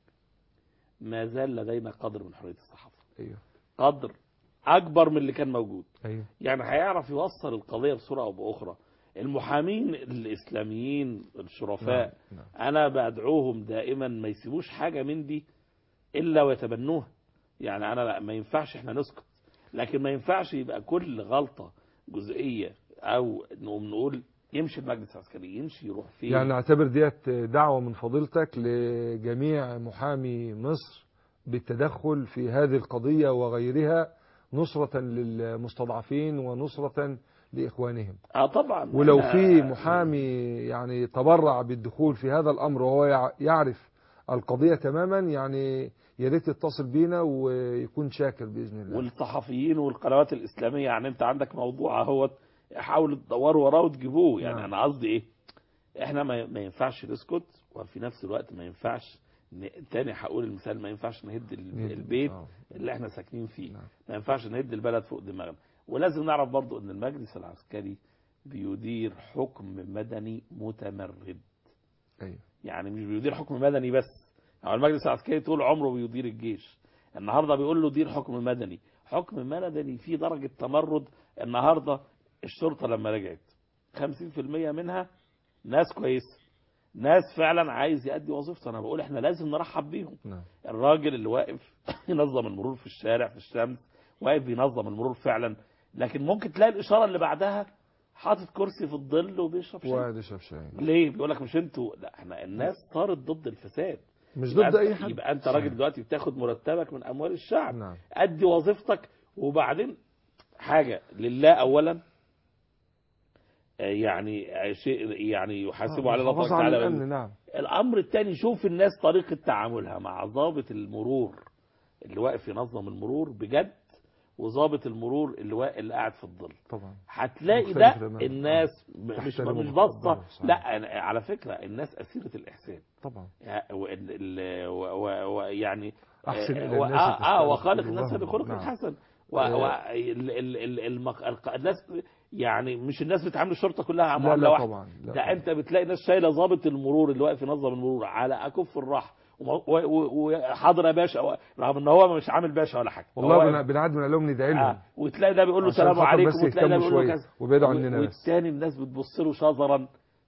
ما زال لدينا قدر من حريه الصحافه ايوه قدر اكبر من اللي كان موجود ايوه يعني هيعرف يوصل القضيه بصوره او باخرى المحامين الاسلاميين الشرفاء نعم، نعم. انا بدعوهم دائما ما يسيبوش حاجه من دي الا ويتبنوها يعني انا لا ما ينفعش احنا نسكت لكن ما ينفعش يبقى كل غلطه جزئيه او نقوم نقول يمشي المجلس العسكري يمشي يروح فين يعني نعتبر ديت دعوة من فضيلتك لجميع محامي مصر بالتدخل في هذه القضية وغيرها نصرة للمستضعفين ونصرة لإخوانهم اه طبعا ولو أنا- في محامي يعني تبرع بالدخول في هذا الأمر وهو يع- يعرف القضية تماما يعني يا ريت يتصل بينا ويكون شاكر بإذن الله والصحفيين والقنوات الاسلاميه يعني انت عندك موضوع اهوت حاولوا تدوروا وراه وتجيبوه يعني نعم. انا قصدي ايه احنا ما, ما ينفعش نسكت وفي نفس الوقت ما ينفعش ن... تاني هقول المثال ما ينفعش نهد ال- البيت آه. اللي احنا ساكنين فيه نعم. ما ينفعش نهد البلد فوق دماغنا ولازم نعرف برضو ان المجلس العسكري بيدير حكم مدني متمرد أيوه يعني مش بيدير حكم مدني بس يعني المجلس العسكري طول عمره بيدير الجيش النهارده بيقول له دير حكم مدني حكم مدني فيه درجة تمرد النهارده الشرطة لما رجعت 50% منها ناس كويسة ناس فعلا عايز يأدي وظيفته انا بقول احنا لازم نرحب بيهم نعم الراجل اللي واقف ينظم المرور في الشارع في الشمس واقف ينظم المرور فعلا لكن ممكن تلاقي الإشارة اللي بعدها حاطط كرسي في الظل وبيشرب شاي وقاعد يشرب شاي ليه بيقول لك مش انتوا لا احنا الناس صارت ضد الفساد مش يبقى ضد انت- أي حد يبقى انت راجل دلوقتي بتاخد مرتبك من اموال الشعب نعم ادي وظيفتك وبعدين حاجه لله اولا آه، يعني آه، شيء يعني يحاسبه على الله محافظة تبارك على وتعالى الأمن نعم الامر الثاني شوف الناس طريقه تعاملها مع ضابط المرور اللي واقف ينظم المرور بجد وضابط المرور اللي واقف اللي قاعد في الظل طبعا هتلاقي مختلف ده تماماً. الناس م- مش تحترمه مش باصه وتقدره، صحيح. لا أنا- على فكره الناس اسيره الاحسان طبعا يا- وال- ال- و- و- ويعني أحسن آه، إلى و- الناس اه, آه تستغفر وخالق الناس الله. بخلق نعم. حسن و آه. و ال- ال- ال- المق... الق- الناس يعني مش الناس بتعامل الشرطه كلها لا معامله لا واحده طبعا لا ده طبعاً. انت بتلاقي ناس شايله ضابط المرور اللي واقف ينظم المرور على اكف الراحه وم- و- و- وحاضر يا باشا و- رغم ان هو مش عامل باشا ولا حاجه والله هو بن- بنعد من لهم ندعي لهم آه. وتلاقي ده بيقول له عشان سلام خاطر عليكم بس وتلاقي ده يهتموا بيقول له شوية كذا ويبعدوا و- عننا بس. والتاني الناس بتبص له شظرا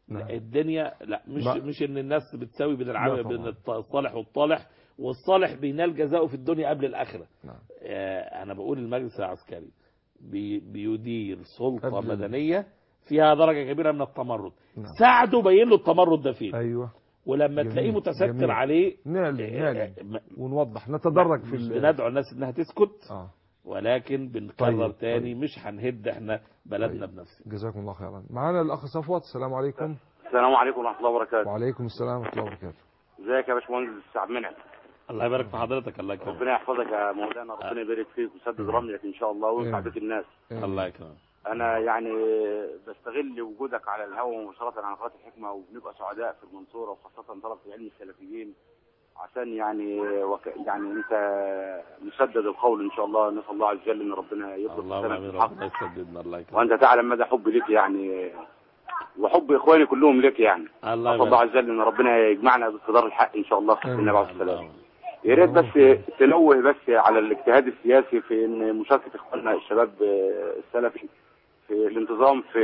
نعم. الدنيا لا مش ما- مش ان الناس بتساوي بين لا العمل طبعا. بين الط- الصالح والطالح والصالح بينال جزاؤه في الدنيا قبل الاخره نعم آه، انا بقول المجلس العسكري بي بيدير سلطه قبل ال- مدنيه فيها درجه كبيره من التمرد نعم ساعده بين له التمرد ده فين ايوه ولما جميل، تلاقيه متستر جميل. عليه نعلن آه، نعلن م- ونوضح نتدرج في مش ال- بندعو الناس انها تسكت اه ولكن بنكرر طيب، تاني طيب. مش هنهد احنا بلدنا طيب. بنفسنا جزاكم الله خيرا معانا الاخ صفوت السلام عليكم السلام عليكم ورحمه الله وبركاته وعليكم السلام ورحمه الله وبركاته ازيك يا باشمهندس عبد المنعم الله يبارك في حضرتك الله يكرمك ربنا يحفظك يا مولانا ربنا يبارك فيك ويسدد رميك ان شاء الله وينفع آمين. بك الناس الله يكرمك انا يعني بستغل وجودك على الهواء مباشره على قناه الحكمه وبنبقى سعداء في المنصوره وخاصه طلبه العلم السلفيين عشان يعني وك... يعني انت مسدد القول ان شاء الله نسال الله عز وجل ان ربنا يطلب اللهم لسانك امين بالحق ربنا يسددنا الله يكرمك وانت تعلم مدى حبي لك يعني وحب اخواني كلهم لك يعني الله نسال الله يبارك عز وجل ان ربنا يجمعنا باقتدار الحق ان شاء الله في آمين. النبي عليه الصلاه والسلام الله. يا ريت بس تنوه بس على الاجتهاد السياسي في ان مشاركه اخواننا الشباب آه، السلفي في الانتظام في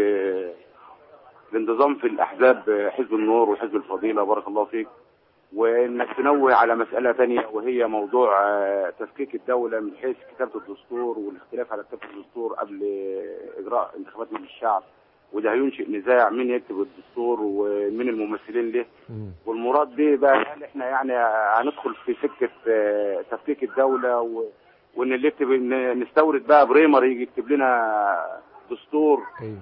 الانتظام في الاحزاب آه، حزب النور وحزب الفضيله بارك الله فيك وانك تنوه على مساله ثانيه وهي موضوع آه، تفكيك الدوله من حيث كتابه الدستور والاختلاف على كتابه الدستور قبل آه، اجراء انتخابات مجلس الشعب وده هينشئ نزاع مين يكتب الدستور ومين الممثلين له مم. والمراد به بقى هل احنا يعني هندخل في سكه آه، تفكيك الدوله و... وان اللي يكتب إن نستورد بقى بريمر يجي يكتب لنا دستور ايوه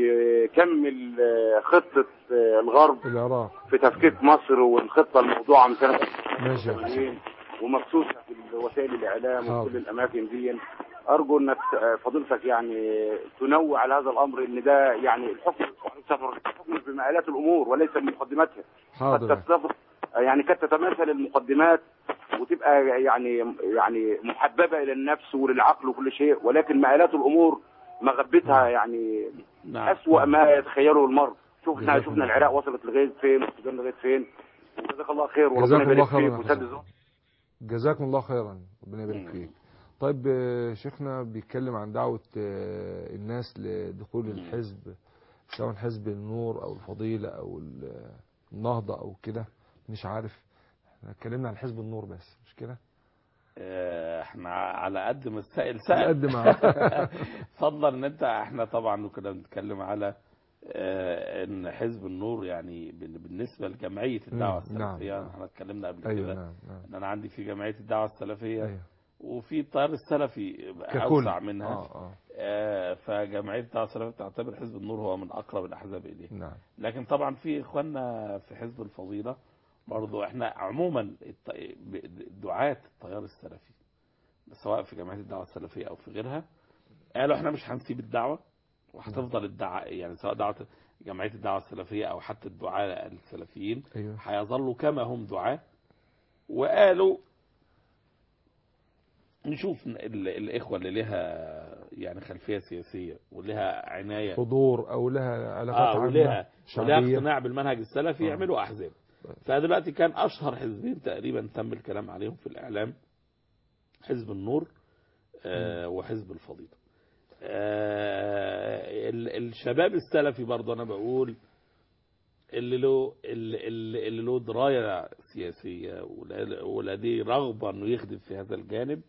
يكمل آه، خطه آه، الغرب العراق في تفكيك مصر والخطه الموضوعه من سنه ماشي يا حسين 80 ومبثوثه في وسائل الاعلام حاضر. وكل الاماكن دي ارجو انك آه، فضيلتك يعني تنوع على هذا الامر ان ده يعني الحكم الحكم بمآلات الامور وليس بمقدماتها قد حاضر تتصف يعني قد تتماثل المقدمات وتبقى يعني يعني محببه الى النفس وللعقل وكل شيء ولكن مآلات الامور مغبتها يعني نعم اسوأ ما يتخيله المرء شوف احنا جزاكم شفنا الله العراق وصلت لغايه فين والسودان لغايه فين وجزاك الله خير وربنا جزاكم الله يبارك خيرا فيك يا ويسدد حسين. جزاكم الله خيرا ربنا يبارك مم. فيك طيب آه، شيخنا بيتكلم عن دعوة آه، الناس لدخول مم. الحزب سواء حزب النور او الفضيلة او ال- النهضة او كده مش عارف احنا اتكلمنا عن حزب النور بس مش كده آه، احنا على قد ما السائل على سأل قد ما فضلا ان انت احنا طبعا كنا بنتكلم على آه، ان حزب النور يعني بال- بالنسبه لجمعيه الدعوه مم، نعم، السلفيه نعم. احنا اتكلمنا قبل ايوه كده نعم نعم ان انا عندي في جمعيه الدعوه السلفيه ايوه وفي التيار السلفي ككل اوسع منها اه اه آه، فجمعيه الدعوه السلفيه تعتبر حزب النور هو من اقرب الاحزاب اليه نعم لكن طبعا في اخواننا في حزب الفضيله برضو احنا عموما الت- ب- دعاة التيار السلفي سواء في جمعيه الدعوه السلفيه او في غيرها قالوا احنا مش هنسيب الدعوه وهتفضل الدعاء يعني سواء دعوه جمعيه الدعوه السلفيه او حتى الدعاة السلفيين ايوه هيظلوا كما هم دعاة وقالوا نشوف ال- الإخوة اللي لها يعني خلفية سياسية ولها عناية حضور او لها علاقات اه عامة ولها ولها شعبية اقتناع بالمنهج السلفي آه. يعملوا أحزاب فدلوقتي كان أشهر حزبين تقريبا تم الكلام عليهم في الإعلام حزب النور آه وحزب الفضيلة آه ال- الشباب السلفي برضه أنا بقول اللي له اللي, اللي اللي له درايه سياسيه ولا- ولديه رغبه انه يخدم في هذا الجانب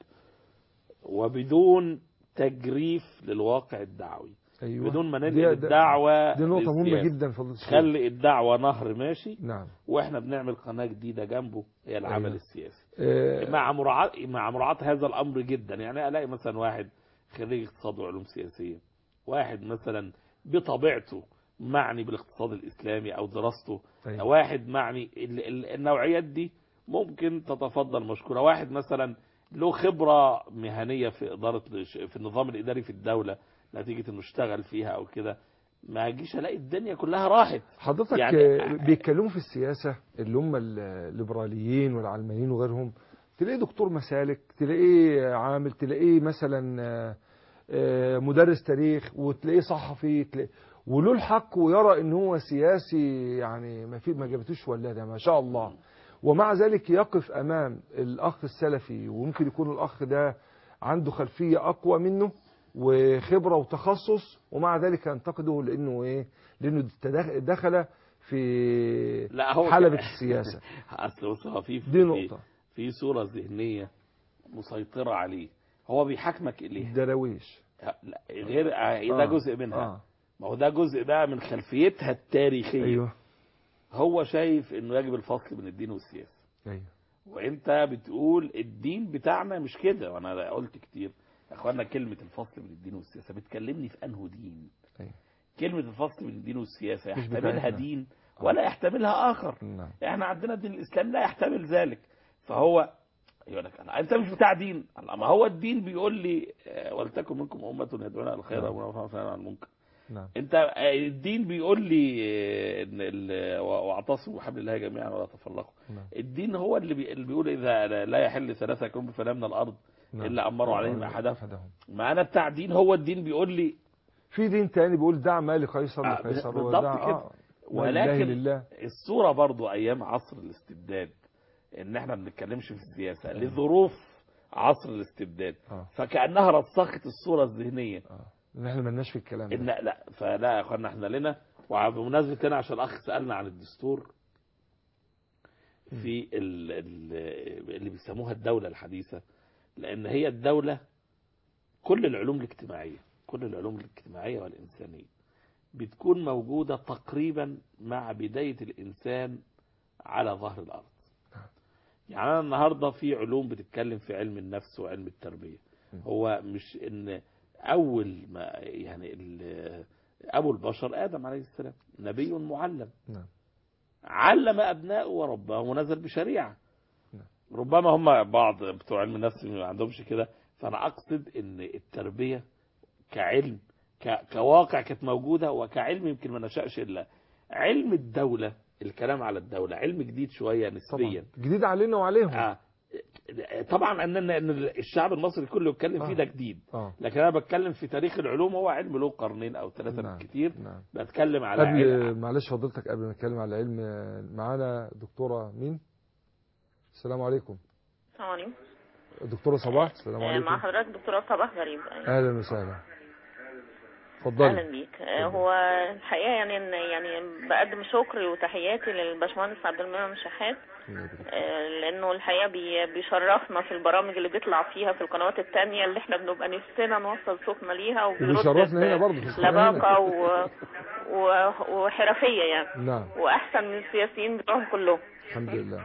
وبدون تجريف للواقع الدعوي ايوه بدون ما دي- ننقل ده- الدعوه دي نقطة مهمة للسياسة. جدا فضيلة الشيخ خلي الدعوه نهر ماشي نعم واحنا بنعمل قناه جديده جنبه هي العمل أيوة. السياسي آه، مع مراعاه مع مراعاه هذا الامر جدا يعني الاقي مثلا واحد خريج اقتصاد وعلوم سياسيه واحد مثلا بطبيعته معني بالاقتصاد الاسلامي او دراسته أيوة. واحد معني ال- ال- النوعيات دي ممكن تتفضل مشكوره واحد مثلا له خبره مهنيه في اداره في النظام الاداري في الدوله نتيجه انه اشتغل فيها او كده ما اجيش الاقي الدنيا كلها راحت حضرتك يعني- يعني بيتكلموا في السياسة اللي هم الليبراليين والعلمانيين وغيرهم تلاقيه دكتور مسالك تلاقيه عامل تلاقيه مثلا آه، آه، مدرس تاريخ وتلاقيه صحفي تلاقيه وله الحق ويرى ان هو سياسي يعني ما في ما جابتوش ولاده ما شاء الله ومع ذلك يقف امام الاخ السلفي وممكن يكون الاخ ده عنده خلفيه اقوى منه وخبره وتخصص ومع ذلك ينتقده لانه ايه لانه تدخ- دخل في لا هو حلبة ك- السياسة اصل بص هو في دي في- نقطة في صورة ذهنية مسيطرة عليه هو بيحاكمك إليها دراويش لا غير آه، ده آه. جزء منها آه. ما هو ده جزء بقى من خلفيتها التاريخية ايوه هو شايف انه يجب الفصل بين الدين والسياسة ايوه وانت بتقول الدين بتاعنا مش كده وانا قلت كتير يا اخوانا كلمة الفصل بين الدين والسياسة بتكلمني في انه دين أيوة. كلمة الفصل بين الدين والسياسة مش يحتملها بتاعتنا. دين ولا يحتملها اخر نعم احنا عندنا الدين الاسلامي لا يحتمل ذلك فهو يقول لك لا، انت مش بتاع دين الله، ما هو الدين بيقول لي آه، ولتكن منكم امه يدعون الى الخير نعم. وينهون عن المنكر نعم انت آه، الدين بيقول لي آه، ان ال- واعتصموا بحبل الله جميعا ولا تفرقوا نعم الدين هو اللي, بي... اللي بيقول اذا لا يحل ثلاثه يكون بفناء من الارض نعم. الا امروا عليهم احدهم احدهم ما انا بتاع دين هو الدين بيقول لي في دين تاني بيقول دع ما لقيصر آه، لقيصر بالظبط ودع كده. آه ولله ولكن لله الصوره برضو ايام عصر الاستبداد ان احنا ما بنتكلمش في السياسه لظروف عصر الاستبداد اه فكانها رسخت الصوره الذهنيه اه ان احنا مالناش في الكلام ان ده لا فلا يا اخوانا احنا لنا وبمناسبه هنا عشان الاخ سالنا عن الدستور في ال- ال- اللي بيسموها الدوله الحديثه لان هي الدوله كل العلوم الاجتماعيه كل العلوم الاجتماعيه والانسانيه بتكون موجوده تقريبا مع بدايه الانسان على ظهر الارض يعني انا النهارده في علوم بتتكلم في علم النفس وعلم التربيه هو مش ان اول ما يعني ال- ابو البشر ادم عليه السلام نبي معلم نعم علم ابنائه ورباه ونزل بشريعه نعم. ربما هم بعض بتوع علم النفس ما عندهمش كده فانا اقصد ان التربيه كعلم ك- كواقع كانت موجوده وكعلم يمكن ما نشأش الا علم الدوله الكلام على الدوله علم جديد شويه نسبيا طبعا جديد علينا وعليهم آه. طبعا ان ان إن الشعب المصري كله يتكلم فيه آه. ده جديد اه لكن انا بتكلم في تاريخ العلوم هو علم له قرنين او ثلاثه نعم. بالكثير نعم بتكلم على علم قبل معلش فضيلتك قبل ما نتكلم على العلم آه، معانا دكتوره مين السلام عليكم السلام عليكم دكتوره صباح السلام آه، مع عليكم حضرتك دكتورة صباح غريب اهلا وسهلا اهلا اتفضلي بيك آه، هو الحقيقه يعني إن- يعني بقدم شكري وتحياتي للباشمهندس عبد المنعم شحات آه، لانه الحقيقه بي- بيشرفنا في البرامج اللي بيطلع فيها في القنوات التانية اللي احنا بنبقى نفسنا نوصل صوتنا ليها وبيرد وبيشرفنا هنا ب- برضه في القناة هنا. لباقه و... و... وحرفيه يعني نعم واحسن من السياسيين بتوعهم كلهم الحمد لله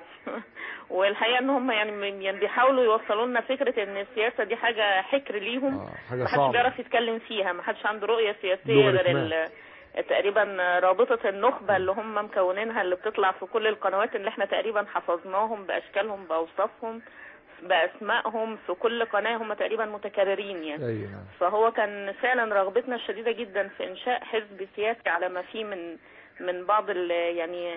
والحقيقه ان هم يعني من- يعني بيحاولوا يوصلوا لنا فكره ان السياسه دي حاجه حكر ليهم اه حاجه ما حدش صعبه بيعرف يتكلم فيها ما حدش عنده رؤية سياسية غير لوغاريتمات. ال- تقريبا رابطة النخبة اللي هم مكونينها اللي بتطلع في كل القنوات اللي احنا تقريبا حفظناهم بأشكالهم بأوصافهم بأسمائهم في كل قناة هم تقريبا متكررين يعني ايوه نعم فهو كان فعلا رغبتنا الشديدة جدا في إنشاء حزب سياسي على ما فيه من من بعض ال يعني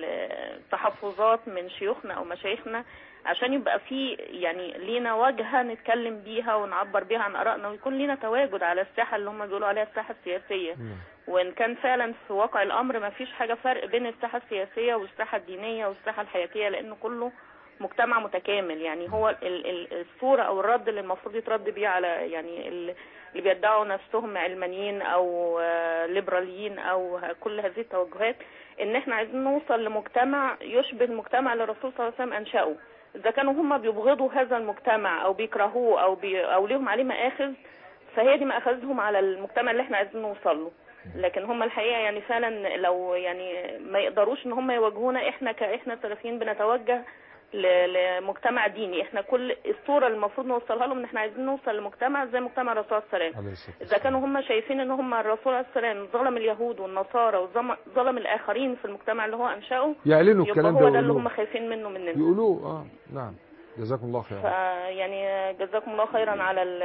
التحفظات من شيوخنا أو مشايخنا عشان يبقى في يعني لينا واجهة نتكلم بيها ونعبر بيها عن آرائنا ويكون لينا تواجد على الساحة اللي هم بيقولوا عليها الساحة السياسية نعم. وإن كان فعلا في واقع الأمر ما فيش حاجة فرق بين الساحة السياسية والساحة الدينية والساحة الحياتية لأنه كله مجتمع متكامل يعني هو ال- ال- الصورة أو الرد اللي المفروض يترد بيه على يعني ال- اللي بيدعوا نفسهم علمانيين أو آه، ليبراليين أو ه- كل هذه التوجهات إن إحنا عايزين نوصل لمجتمع يشبه المجتمع اللي الرسول صلى الله عليه وسلم أنشأه إذا كانوا هم بيبغضوا هذا المجتمع أو بيكرهوه أو بي أو ليهم عليه مآخذ فهي دي مآخذهم على المجتمع اللي إحنا عايزين نوصل له لكن هم الحقيقه يعني فعلا لو يعني ما يقدروش ان هم يواجهونا احنا كاحنا سلفيين بنتوجه ل- لمجتمع ديني احنا كل الصوره اللي المفروض نوصلها لهم ان احنا عايزين نوصل لمجتمع زي مجتمع الرسول صلى الله عليه وسلم عليه الصلاة اذا كانوا هم شايفين ان هم الرسول عليه السلام ظلم اليهود والنصارى وظلم ظلم الاخرين في المجتمع اللي هو انشاه يعلنوا يبقى الكلام هو ده ده اللي هم ويقولوه خايفين منه مننا يقولوه اه نعم جزاكم الله خيرا فيعني جزاكم الله خيرا على ال-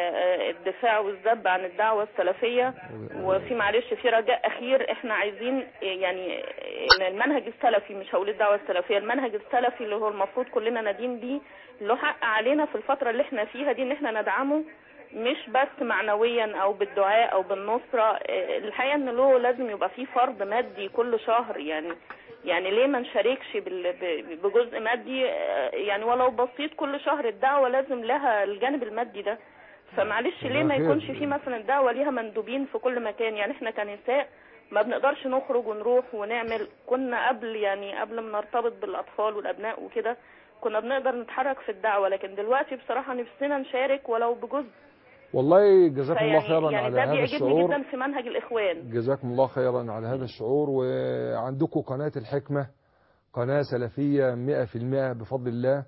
الدفاع والذب عن الدعوة السلفية وفي معلش في رجاء أخير احنا عايزين يعني المنهج السلفي مش هقول الدعوة السلفية المنهج السلفي اللي هو المفروض كلنا ندين بيه له حق علينا في الفترة اللي احنا فيها دي ان احنا ندعمه مش بس معنويا او بالدعاء او بالنصرة الحقيقة ان له لازم يبقى فيه فرض مادي كل شهر يعني يعني ليه ما نشاركش بال- ب- بجزء مادي آه، يعني ولو بسيط كل شهر الدعوة لازم لها الجانب المادي ده فمعلش ليه ما خير. يكونش في مثلا الدعوة ليها مندوبين في كل مكان يعني احنا كنساء ما بنقدرش نخرج ونروح ونعمل كنا قبل يعني قبل ما نرتبط بالاطفال والابناء وكده كنا بنقدر نتحرك في الدعوه لكن دلوقتي بصراحه نفسنا نشارك ولو بجزء والله جزاكم الله فيعني خيرا يعني على ده هذا بيعجبني الشعور جدا في منهج الاخوان جزاكم الله خيرا على هذا الشعور وعندكم قناة الحكمة قناة سلفية مئة في المئة بفضل الله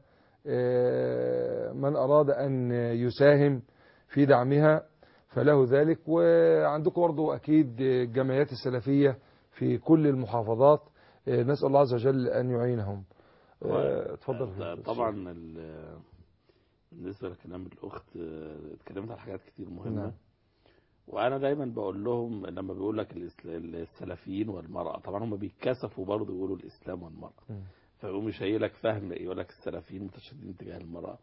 آه، من أراد أن يساهم في دعمها فله ذلك وعندكم برضو أكيد الجمعيات السلفية في كل المحافظات آه، نسأل الله عز وجل أن يعينهم آه، اتفضل طبعا ال- بالنسبه لكلام الاخت آه، اتكلمت عن حاجات كتير مهمه نعم. وانا دايما بقول لهم لما بيقول لك الإسل- السلفيين والمراه طبعا هم بيتكسفوا برضه يقولوا الاسلام والمراه مم. فيقوم يشيل لك فهم يقول لك السلفيين متشددين تجاه المراه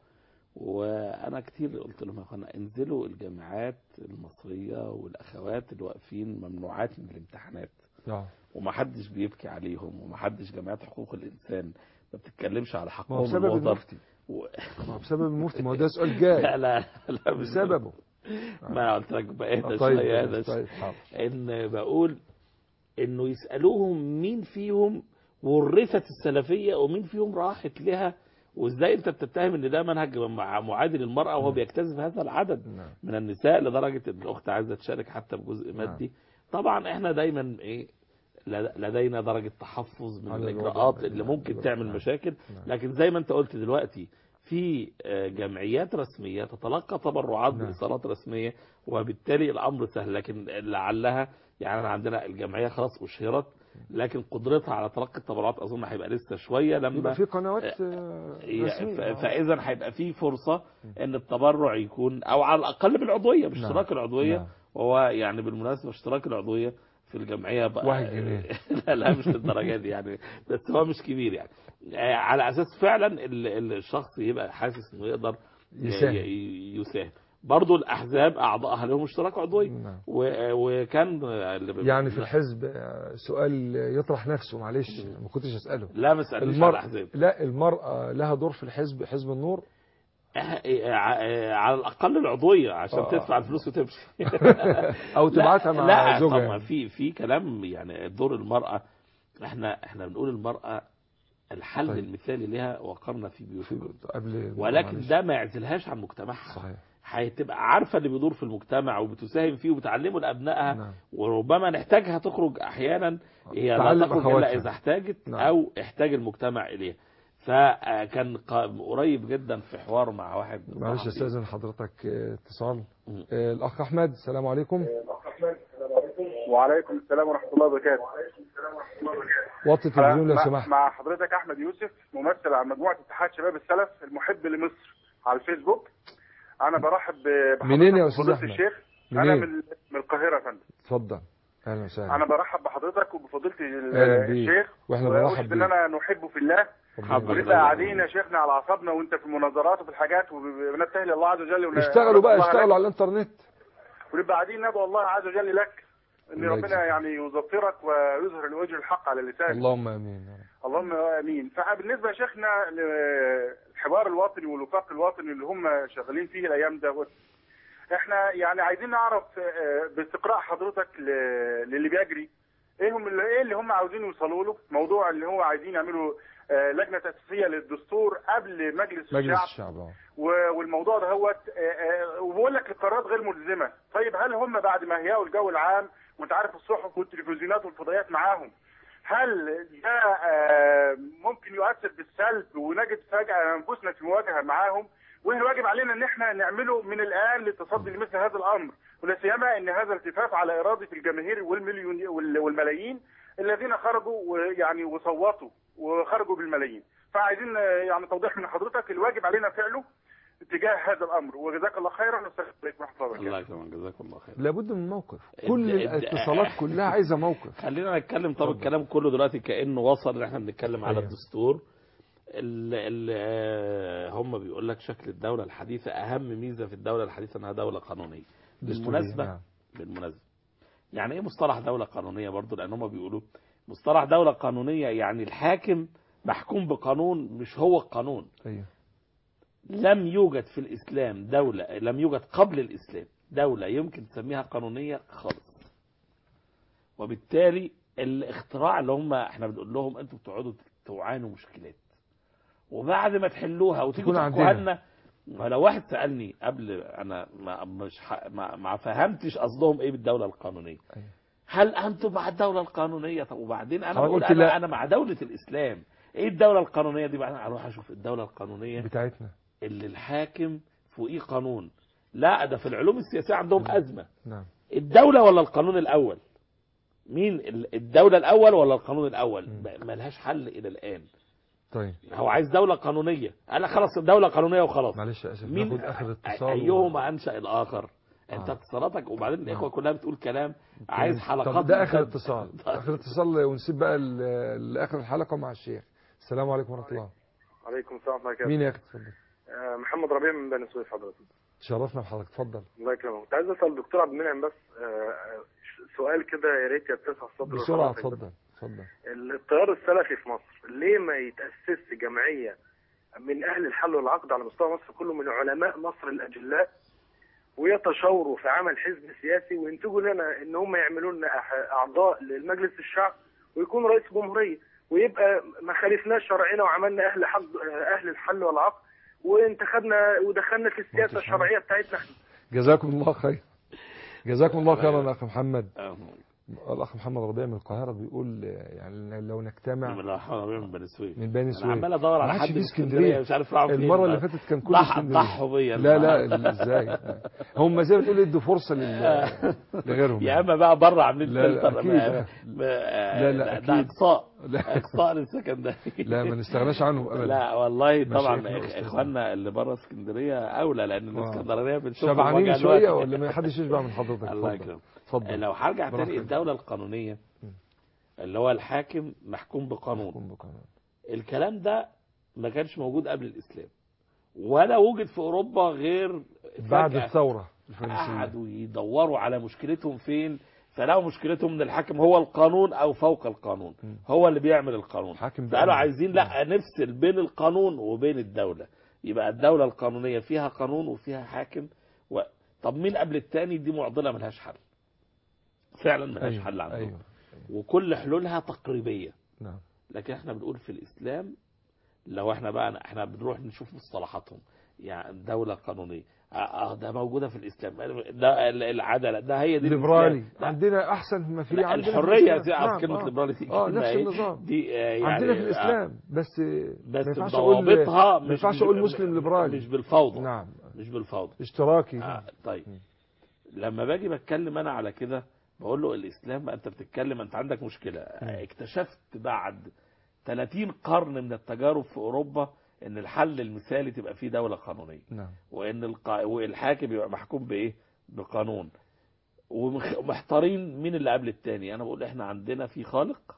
وانا كتير قلت لهم يا اخوانا انزلوا الجامعات المصريه والاخوات اللي واقفين ممنوعات من الامتحانات نعم. ومحدش بيبكي عليهم ومحدش جمعيات حقوق الانسان ما بتتكلمش على ما هو حقهم بسبب الوطن المفتي و... ما هو بسبب المفتي ما هو ده سؤال لا جاي لا لا مش بسببه ما أنا قلت لك بقى اهدى طيب شويه اهدى طيب حاضر ان بقول انه يسالوهم مين فيهم ورثت السلفيه ومين فيهم راحت لها وازاي انت بتتهم ان ده منهج مع- معادي للمراه وهو بيجتذب هذا العدد نعم. من النساء لدرجه ان الاخت عايزه تشارك حتى بجزء مادي طبعا احنا دايما ايه لد- لدينا درجه تحفظ من على الوضع. الاجراءات اللي نعم. ممكن تعمل نعم. مشاكل نعم. لكن زي ما انت قلت دلوقتي في آه، جمعيات رسميه تتلقى تبرعات نعم. بايصالات رسميه وبالتالي الامر سهل لكن لعلها يعني أنا عندنا الجمعيه خلاص اشهرت لكن قدرتها على تلقي التبرعات اظن هيبقى لسه شويه لما يبقى في قنوات آه، ي- رسمية. ف- آه. فاذا هيبقى في فرصه ان التبرع يكون او على الاقل بالعضويه باشتراك نعم. العضويه نعم. وهو يعني بالمناسبه اشتراك العضويه في الجمعيه بقى واحد جنيه. لا لا مش للدرجه دي يعني بس هو مش كبير يعني آه، على اساس فعلا ال- ال- الشخص يبقى حاسس انه يقدر ي- يساهم. ي- يساهم برضه الاحزاب اعضائها لهم اشتراك عضويه نعم. و- وكان اللي ب- يعني في الحزب آه، سؤال يطرح نفسه معلش ما كنتش اساله لا ما تسالنيش على المرأة الاحزاب لا المرأة لها دور في الحزب حزب النور آه، آه، على الاقل العضويه عشان آه. تدفع الفلوس وتمشي او تبعتها لا- مع لا زوجها طبعا في في كلام يعني دور المراه احنا احنا بنقول المراه الحل طيب. المثالي لها وقرنا في بيوتكم قبل ولكن معلش. ده ما يعزلهاش عن مجتمعها صحيح هتبقى عارفه اللي بيدور في المجتمع وبتساهم فيه وبتعلمه لابنائها نعم. وربما نحتاجها تخرج احيانا هي لا تعلم تخرج أخواتها. الا اذا احتاجت نعم. او احتاج المجتمع اليها فكان قا- قريب جدا في حوار مع واحد معلش صحفي. استاذن حضرتك آه، اتصال مم. آه، الاخ احمد السلام عليكم وعليكم السلام ورحمه الله وبركاته وطي التلفزيون لو مع- سمحت مع حضرتك احمد يوسف ممثل عن مجموعه اتحاد شباب السلف المحب لمصر على الفيسبوك انا برحب بحضرتك منين يا أستاذ وفضيلة أحمد؟ الشيخ انا منين؟ من من القاهره يا فندم اتفضل اهلا وسهلا انا برحب بحضرتك وبفضيله ال- أهلا بيك. الشيخ وإحنا بنرحب وأشهد بيك. اننا نحبه في الله حاضر. ونبقى قاعدين يا شيخنا على اعصابنا وانت في المناظرات وفي الحاجات وبنبتهل لله عز وجل ون- اشتغلوا بقى الله اشتغلوا لك. على الانترنت ونبقى قاعدين ندعو الله عز وجل لك ان الله ربنا يجزيك. يعني يظفرك ويظهر الوجه الحق على لسانك اللهم امين يا رب. اللهم امين فبالنسبه يا شيخنا للحوار الوطني والوفاق الوطني اللي هم شغالين فيه الايام دوت احنا يعني عايزين نعرف آه، باستقراء حضرتك ل- للي بيجري ايه هم اللي ايه اللي هم عاوزين يوصلوا له موضوع اللي هو عايزين يعملوا آه، لجنه تاسيسيه للدستور قبل مجلس, مجلس الشعب الشعب اه و- والموضوع ده هو وبقول لك القرارات غير ملزمه طيب هل هم بعد ما هيئوا الجو العام وانت عارف الصحف والتلفزيونات والفضائيات معاهم هل ده آه، ممكن يؤثر بالسلب ونجد فجاه انفسنا في مواجهه معاهم والواجب علينا ان احنا نعمله من الان للتصدي لمثل هذا الامر ولا سيما ان هذا التفاف على اراده الجماهير والمليون وال- والملايين الذين خرجوا ويعني وصوتوا وخرجوا بالملايين فعايزين آه، يعني توضيح من حضرتك الواجب علينا فعله تجاه هذا الامر وجزاك الله خيرا والسلام عليكم ورحمه الله وبركاته الله يكرمك جزاك الله خير لابد من موقف اد- كل اد- الاتصالات كلها عايزه موقف خلينا نتكلم طب اتفضل. الكلام كله دلوقتي كانه وصل ان احنا بنتكلم على أيوة. الدستور ال ال آه، هم بيقول لك شكل الدوله الحديثه اهم ميزه في الدوله الحديثه انها دوله قانونيه دستورية، بالمناسبه نعم. بالمناسبه يعني ايه مصطلح دوله قانونيه برضو لان هم بيقولوا مصطلح دوله قانونيه يعني الحاكم محكوم بقانون مش هو القانون ايوه لم يوجد في الإسلام دولة لم يوجد قبل الإسلام دولة يمكن تسميها قانونية خالص وبالتالي الاختراع اللي هم احنا بنقول لهم انتوا بتقعدوا تعانوا مشكلات وبعد ما تحلوها وتيجوا تكون تحكوها عندنا. لنا ما لو واحد سالني قبل انا ما مش ح... ما, ما فهمتش قصدهم ايه بالدوله القانونيه أيوة. هل انتم مع الدوله القانونيه طب وبعدين انا حضرتك بقول قلت انا لا. انا مع دوله الاسلام ايه الدوله القانونيه دي بعدين اروح اشوف الدوله القانونيه بتاعتنا اللي الحاكم فوقيه قانون لا ده في العلوم السياسيه عندهم ازمه نعم الدولة ولا القانون الأول مين ال- الدولة الأول ولا القانون الأول مم. ما- ملهاش حل إلى الآن طيب هو عايز دولة قانونية أنا خلاص دولة قانونية وخلاص معلش يا اسف مين ناخد اخر أ- اتصال أيهما أنشأ الآخر أنت آه. اتصالاتك وبعدين الإخوة كلها بتقول كلام طب- عايز حلقات طب ده اخر ممتدة. اتصال اخر اتصال ونسيب بقى ال- لاخر الحلقه مع الشيخ السلام عليكم ورحمه الله عليكم السلام ورحمه الله وبركاته مين يا اخي اتفضل آه، محمد ربيع من بني سويف حضرتك تشرفنا بحضرتك اتفضل الله يكرمك كنت عايز اسال الدكتور عبد المنعم بس آه، آه، سؤال كده يا ريت يتسع الصدر بسرعه لحضرتك. اتفضل اتفضل التيار السلفي في مصر ليه ما يتأسس جمعية من أهل الحل والعقد على مستوى مصر كله من علماء مصر الأجلاء ويتشاوروا في عمل حزب سياسي وينتجوا لنا ان هم يعملوا لنا أح- اعضاء لمجلس الشعب ويكون رئيس جمهوريه ويبقى ما خالفناش شرعنا وعملنا اهل حل اهل الحل والعقد وانتخبنا ودخلنا في السياسه مهندس الشرعيه بتاعتنا احنا جزاكم الله خير جزاكم الله خيرا يا اخ محمد آه. الاخ محمد ربيع من القاهره بيقول آه، يعني لو نجتمع من الرحمن الرحيم من بني سويف من بني أنا سويف عمال أدور على ما حد عادش في في اسكندرية اسكندريه مش عارف راحوا فين المره اللي بقى. فاتت كان كل ضح- اسكندريه ضحوا بيا لا لا المرة. ازاي هم زي ما تقول ادوا فرصه لل- لغيرهم يا اما بقى بره عاملين لا، لا، فلتر أكيد. ما- ما- لا، لا، ده أكيد. اقصاء لا. اقصاء للسكندري لا ما نستغناش عنهم ابدا لا والله طبعا مشايخنا إخ- وأستاذنا. اخواننا اللي بره اسكندريه اولى لان آه. الاسكندرانيه بنشوفهم شبعانين وجها شويه الوجه. ولا ما حدش يشبع من حضرتك الله اتفضل يكرمك اتفضل لو هرجع تاني براحتك. الدوله القانونيه م. اللي هو الحاكم محكوم بقانون قم بقانون. الكلام ده ما كانش موجود قبل الاسلام ولا وجد في اوروبا غير بعد فجأة الثوره الفرنسيه قعدوا يدوروا على مشكلتهم فين فلقوا مشكلتهم ان الحاكم هو القانون او فوق القانون م. هو اللي بيعمل القانون حاكم فقالوا بأمر. عايزين لا نفصل بين القانون وبين الدولة يبقى الدولة القانونية فيها قانون وفيها حاكم و... طب مين قبل التاني دي معضلة ملهاش حل فعلا ملهاش ايوه حل عندهم ايوه وكل حلولها تقريبية نعم لكن احنا بنقول في الاسلام لو احنا بقى احنا بنروح نشوف مصطلحاتهم يعني دولة قانونية اه اه ده موجودة في الاسلام ده ال- العدالة ده هي دي ليبرالي الإسلام. لا، عندنا احسن ما في لا عندنا في الحرية الإسلام. دي عارف نعم، كلمة آه. ليبرالي دي اه كلمة نفس إيه؟ النظام دي آه، يعني عندنا في آه، الاسلام بس بس ما ينفعش اقول بضوابطها ما ينفعش اقول مسلم ليبرالي مش بالفوضى نعم مش بالفوضى اشتراكي آه طيب م. لما باجي بتكلم انا على كده بقول له الاسلام بقى انت بتتكلم انت عندك مشكله آه، اكتشفت بعد 30 قرن من التجارب في اوروبا ان الحل المثالي تبقى فيه دوله قانونيه نعم وان القا... والحاكم يبقى محكوم بايه بقانون ومخ- ومحتارين مين اللي قبل التاني انا بقول احنا عندنا في خالق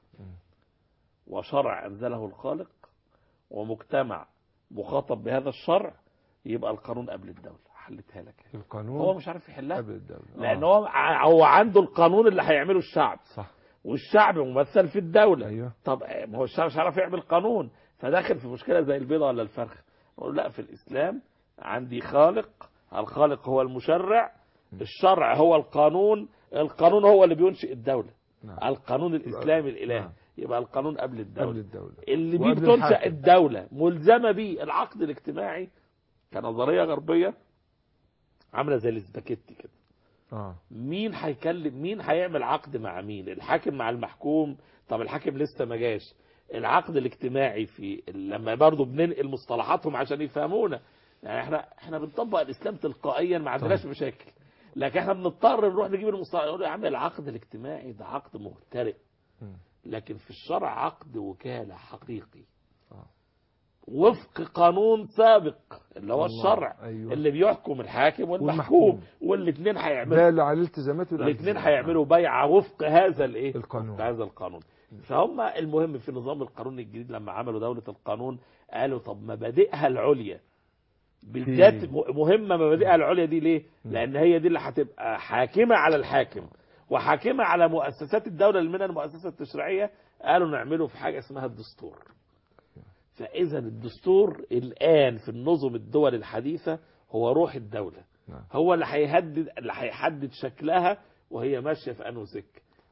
وشرع انزله الخالق ومجتمع مخاطب بهذا الشرع يبقى القانون قبل الدوله حلتها لك هو القانون مش عارف يحلها قبل الدولة لان آه. هو ع- هو عنده القانون اللي هيعمله الشعب صح والشعب ممثل في الدوله ايوه طب آه، ما هو الشعب مش عارف يعمل قانون فداخل في مشكله زي البيضه ولا الفرخ نقول لا في الاسلام عندي خالق الخالق هو المشرع الشرع هو القانون القانون هو اللي بينشئ الدوله نعم القانون الاسلامي الالهي نعم. يبقى القانون قبل قبل الدوله الدولة اللي بيه وقبل بتنشا الحاكم. الدوله ملزمه بيه العقد الاجتماعي كنظريه غربيه عامله زي الاسباجيتي كده اه مين هيكلم مين هيعمل عقد مع مين الحاكم مع المحكوم طب الحاكم لسه ما جاش العقد الاجتماعي في لما برضه بننقل مصطلحاتهم عشان يفهمونا يعني احنا احنا بنطبق الاسلام تلقائيا ما عندناش طيب. مشاكل لكن احنا بنضطر نروح نجيب المصطلح نقول يا عم العقد الاجتماعي ده عقد مهترئ مم. لكن في الشرع عقد وكالة حقيقي آه. وفق قانون سابق اللي هو الله. الشرع أيوة. اللي بيحكم الحاكم والمحكوم والمحكوم. والاثنين هيعملوا ده اللي عليه التزامات وده عليه الاثنين التزامات. هيعملوا بيعه وفق هذا الايه القانون. وفق هذا القانون فهم المهم في نظام القانون الجديد لما عملوا دولة القانون قالوا طب مبادئها العليا بالذات م- مهمة مبادئها العليا دي ليه لان هي دي اللي هتبقى حاكمة على الحاكم وحاكمة على مؤسسات الدولة اللي منها المؤسسة التشريعية قالوا نعمله في حاجة اسمها الدستور فإذا الدستور الآن في النظم الدول الحديثة هو روح الدولة نعم. هو اللي هيهدد اللي هيحدد شكلها وهي ماشية في أنه سك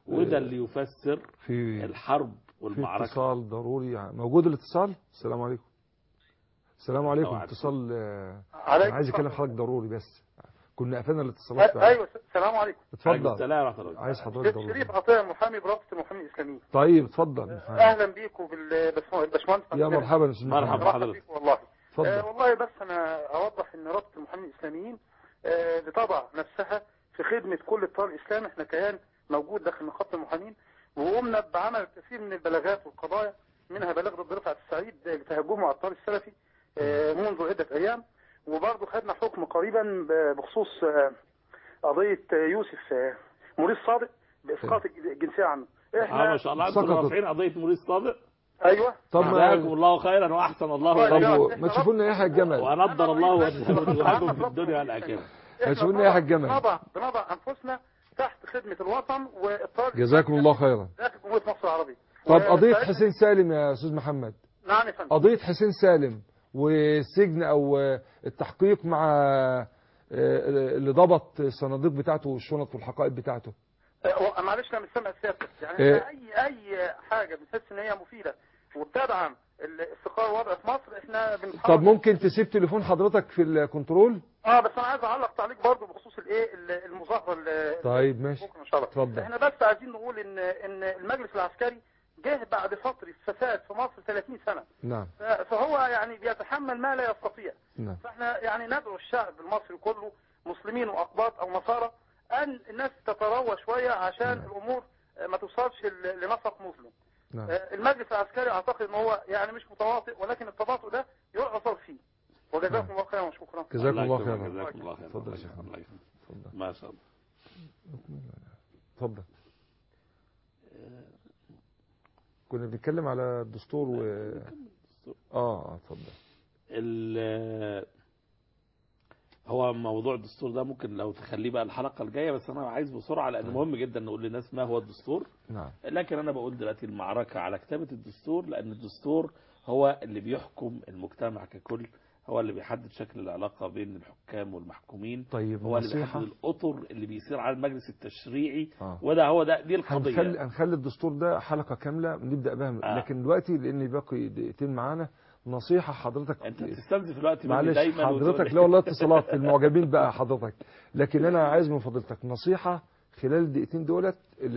وده اللي يفسر في الحرب في والمعركة اتصال ضروري يعني موجود الاتصال السلام عليكم السلام عليكم وعليكم. اتصال آه، عليكم انا عايز اكلم السلام. حضرتك ضروري بس كنا قفلنا الاتصالات أ- فعلا. ايوه السلام عليكم عليكم اتفضل السلام ورحمة الله عايز حضرتك شريف ضروري شريف عطيه محامي برابطه المحامين الاسلاميين طيب اتفضل اهلا بيكم بالباشمهندس يا مرحبا يا أستاذ مرحبا. محمد. مرحبا حضرتك. بيكم والله آه اتفضل والله بس انا اوضح ان رابطه المحامين الاسلاميين آه بتضع نفسها في خدمه كل الطار الاسلامي احنا كيان موجود داخل نقابه المحامين وقمنا بعمل كثير من البلاغات والقضايا منها بلاغ ضد رفعت السعيد لتهجمه على الطار السلفي آه منذ عده ايام وبرضه خدنا حكم قريبا ب- بخصوص آه قضيه آه، يوسف آه، موريس صادق باسقاط الجنسيه عنه اه ما شاء الله انتم سقطت. رافعين قضية موريس صادق ايوه طب جزاكم ما الله خيرا واحسن الله طيب. اليكم طب ما تشوفوا لنا يحيى الجمل ونضر الله وجهكم في الدنيا والآخرة ما تشوفوا لنا يحيى الجمل بنضع بنضع انفسنا تحت خدمه الوطن واطار جزاكم الله خيرا داخل جمهوريه مصر العربيه طب قضية وسعيد- حسين سالم يا أستاذ محمد نعم يا فندم قضية حسين سالم والسجن أو التحقيق مع اللي ضبط الصناديق بتاعته والشنط والحقائب بتاعته آه، معلش انا مش سامع سيادتك يعني إيه. احنا اي اي حاجه بنحس ان هي مفيده وبتدعم الاستقرار والوضع في مصر احنا بنحاول طب ممكن تسيب تليفون حضرتك في الكنترول اه بس انا عايز اعلق تعليق برضه بخصوص الايه ال- المظاهره ال- طيب ماشي بكره ان شاء الله اتفضل. احنا بس عايزين نقول ان ان المجلس العسكري جه بعد فتره فساد في مصر 30 سنه نعم ف- فهو يعني بيتحمل ما لا يستطيع نعم فاحنا يعني ندعو الشعب المصري كله مسلمين واقباط او نصارى ان الناس تتروى شويه عشان الامور آه، ما توصلش ل- لنسق مظلم نعم آه، المجلس العسكري اعتقد ان هو يعني مش متواطئ ولكن التباطؤ ده يعذر فيه وجزاكم الله خيرا وشكرا جزاكم الله يكرمك، خيرا جزاكم الله خيرا اتفضل يا شيخ. الله يكرمك. اتفضل ما شاء الله اتفضل كنا بنتكلم على الدستور و اه اه اتفضل ال- هو موضوع الدستور ده ممكن لو تخليه بقى الحلقة الجاية بس أنا عايز بسرعة لأن مهم جدا نقول للناس ما هو الدستور نعم لكن أنا بقول دلوقتي المعركة على كتابة الدستور لأن الدستور هو اللي بيحكم المجتمع ككل هو اللي بيحدد شكل العلاقة بين الحكام والمحكومين طيب هو اللي نصيحة بيحدد الأطر اللي بيصير على المجلس التشريعي آه. وده هو ده دي هنخلي القضية هنخلي الدستور ده حلقة كاملة نبدأ بها آه. لكن دلوقتي لأن باقي دقيقتين معانا نصيحة حضرتك أنت بتستنزف الوقت مني معلش دايما حضرتك وتقول- لا والله اتصالات المعجبين بقى حضرتك لكن انا عايز من فضيلتك نصيحة خلال الدقيقتين دولت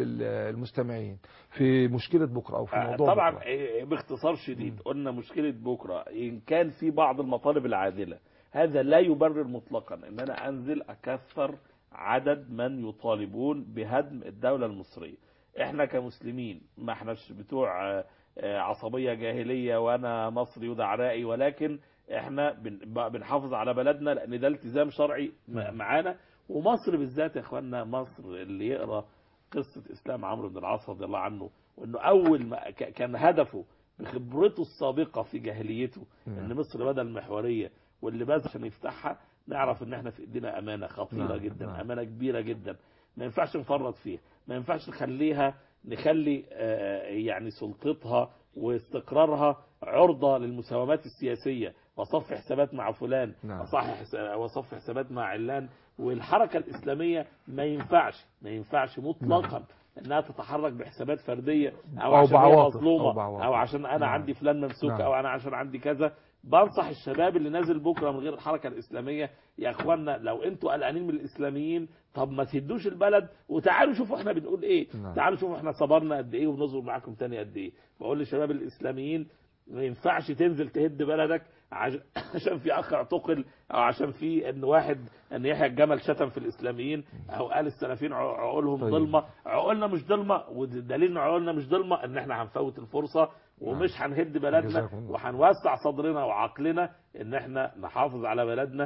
للمستمعين في مشكلة بكرة او في آه، موضوع طبعا بكرة. آه، باختصار شديد قلنا مشكلة بكرة إن كان في بعض المطالب العادلة هذا لا يبرر مطلقا ان انا انزل اكثر عدد من يطالبون بهدم الدولة المصرية احنا كمسلمين ما احناش بتوع آه، آه، عصبية جاهلية وانا مصري وده عرائي ولكن احنا بن- بنحافظ على بلدنا لان ده التزام شرعي م- معانا ومصر بالذات يا اخوانا مصر اللي يقرا قصة اسلام عمرو بن العاص رضي الله عنه وانه اول ما ك- كان هدفه بخبرته السابقة في جاهليته ان مصر بدل محورية واللي بس عشان يفتحها نعرف ان احنا في ايدينا امانة خطيرة نعم، جدا نعم. امانة كبيرة جدا ما ينفعش نفرط فيها ما ينفعش نخليها نخلي آه، يعني سلطتها واستقرارها عرضة للمساومات السياسية وصف حسابات مع فلان نعم. وصح حس- وصف حسابات مع علان والحركة الإسلامية ما ينفعش ما ينفعش مطلقا انها تتحرك بحسابات فردية او أو عشان هي بعواطف، مظلومة أو بعواطف. او عشان انا نعم. عندي فلان ممسوك نعم. او انا عشان عندي كذا بنصح الشباب اللي نازل بكره من غير الحركه الاسلاميه يا اخوانا لو انتوا قلقانين من الاسلاميين طب ما تهدوش البلد وتعالوا شوفوا احنا بنقول ايه نعم. تعالوا شوفوا احنا صبرنا قد ايه وبنصبر معاكم تاني قد ايه بقول للشباب الاسلاميين ما ينفعش تنزل تهد بلدك عش- عشان في اخ اعتقل او عشان في ان واحد ان يحيى الجمل شتم في الاسلاميين او قال السلفيين عق- عقولهم طيب. ضلمه عقولنا مش ضلمه ودليل ان عقولنا مش ضلمه ان احنا هنفوت الفرصه ومش هنهد بلدنا جزاكم الله. وهنوسع صدرنا وعقلنا ان احنا نحافظ على بلدنا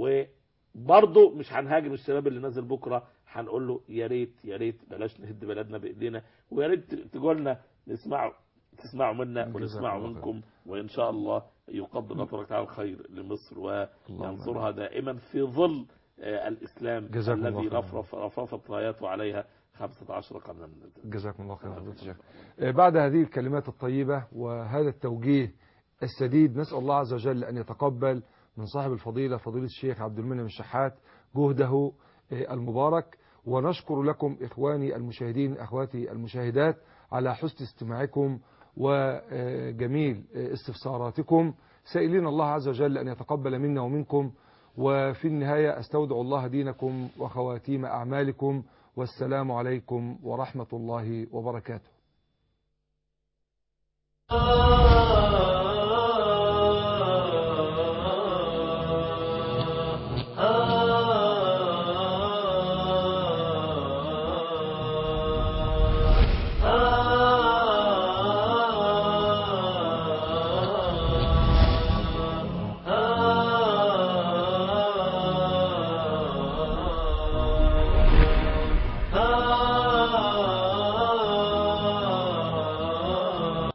وبرضه مش هنهاجم الشباب اللي نازل بكره هنقول له يا ريت يا ريت بلاش نهد بلدنا بايدينا ويا ريت تجوا لنا نسمعوا تسمعوا منا جزاكم ونسمعوا الله منكم وان شاء الله يقدم الله تبارك وتعالى الخير لمصر وينصرها دائما في ظل آه، الاسلام جزاكم الله الذي خيرا. رفرف رفرفت راياته عليها 15 قرنا من الزمن جزاكم الله خيرا فضيلة الشيخ آه، بعد هذه الكلمات الطيبة وهذا التوجيه السديد نسأل الله عز وجل أن يتقبل من صاحب الفضيلة فضيلة الشيخ عبد المنعم الشحات جهده آه، المبارك ونشكر لكم إخواني المشاهدين أخواتي المشاهدات على حسن استماعكم وجميل استفساراتكم سائلين الله عز وجل أن يتقبل منا ومنكم وفي النهاية أستودع الله دينكم وخواتيم أعمالكم والسلام عليكم ورحمة الله وبركاته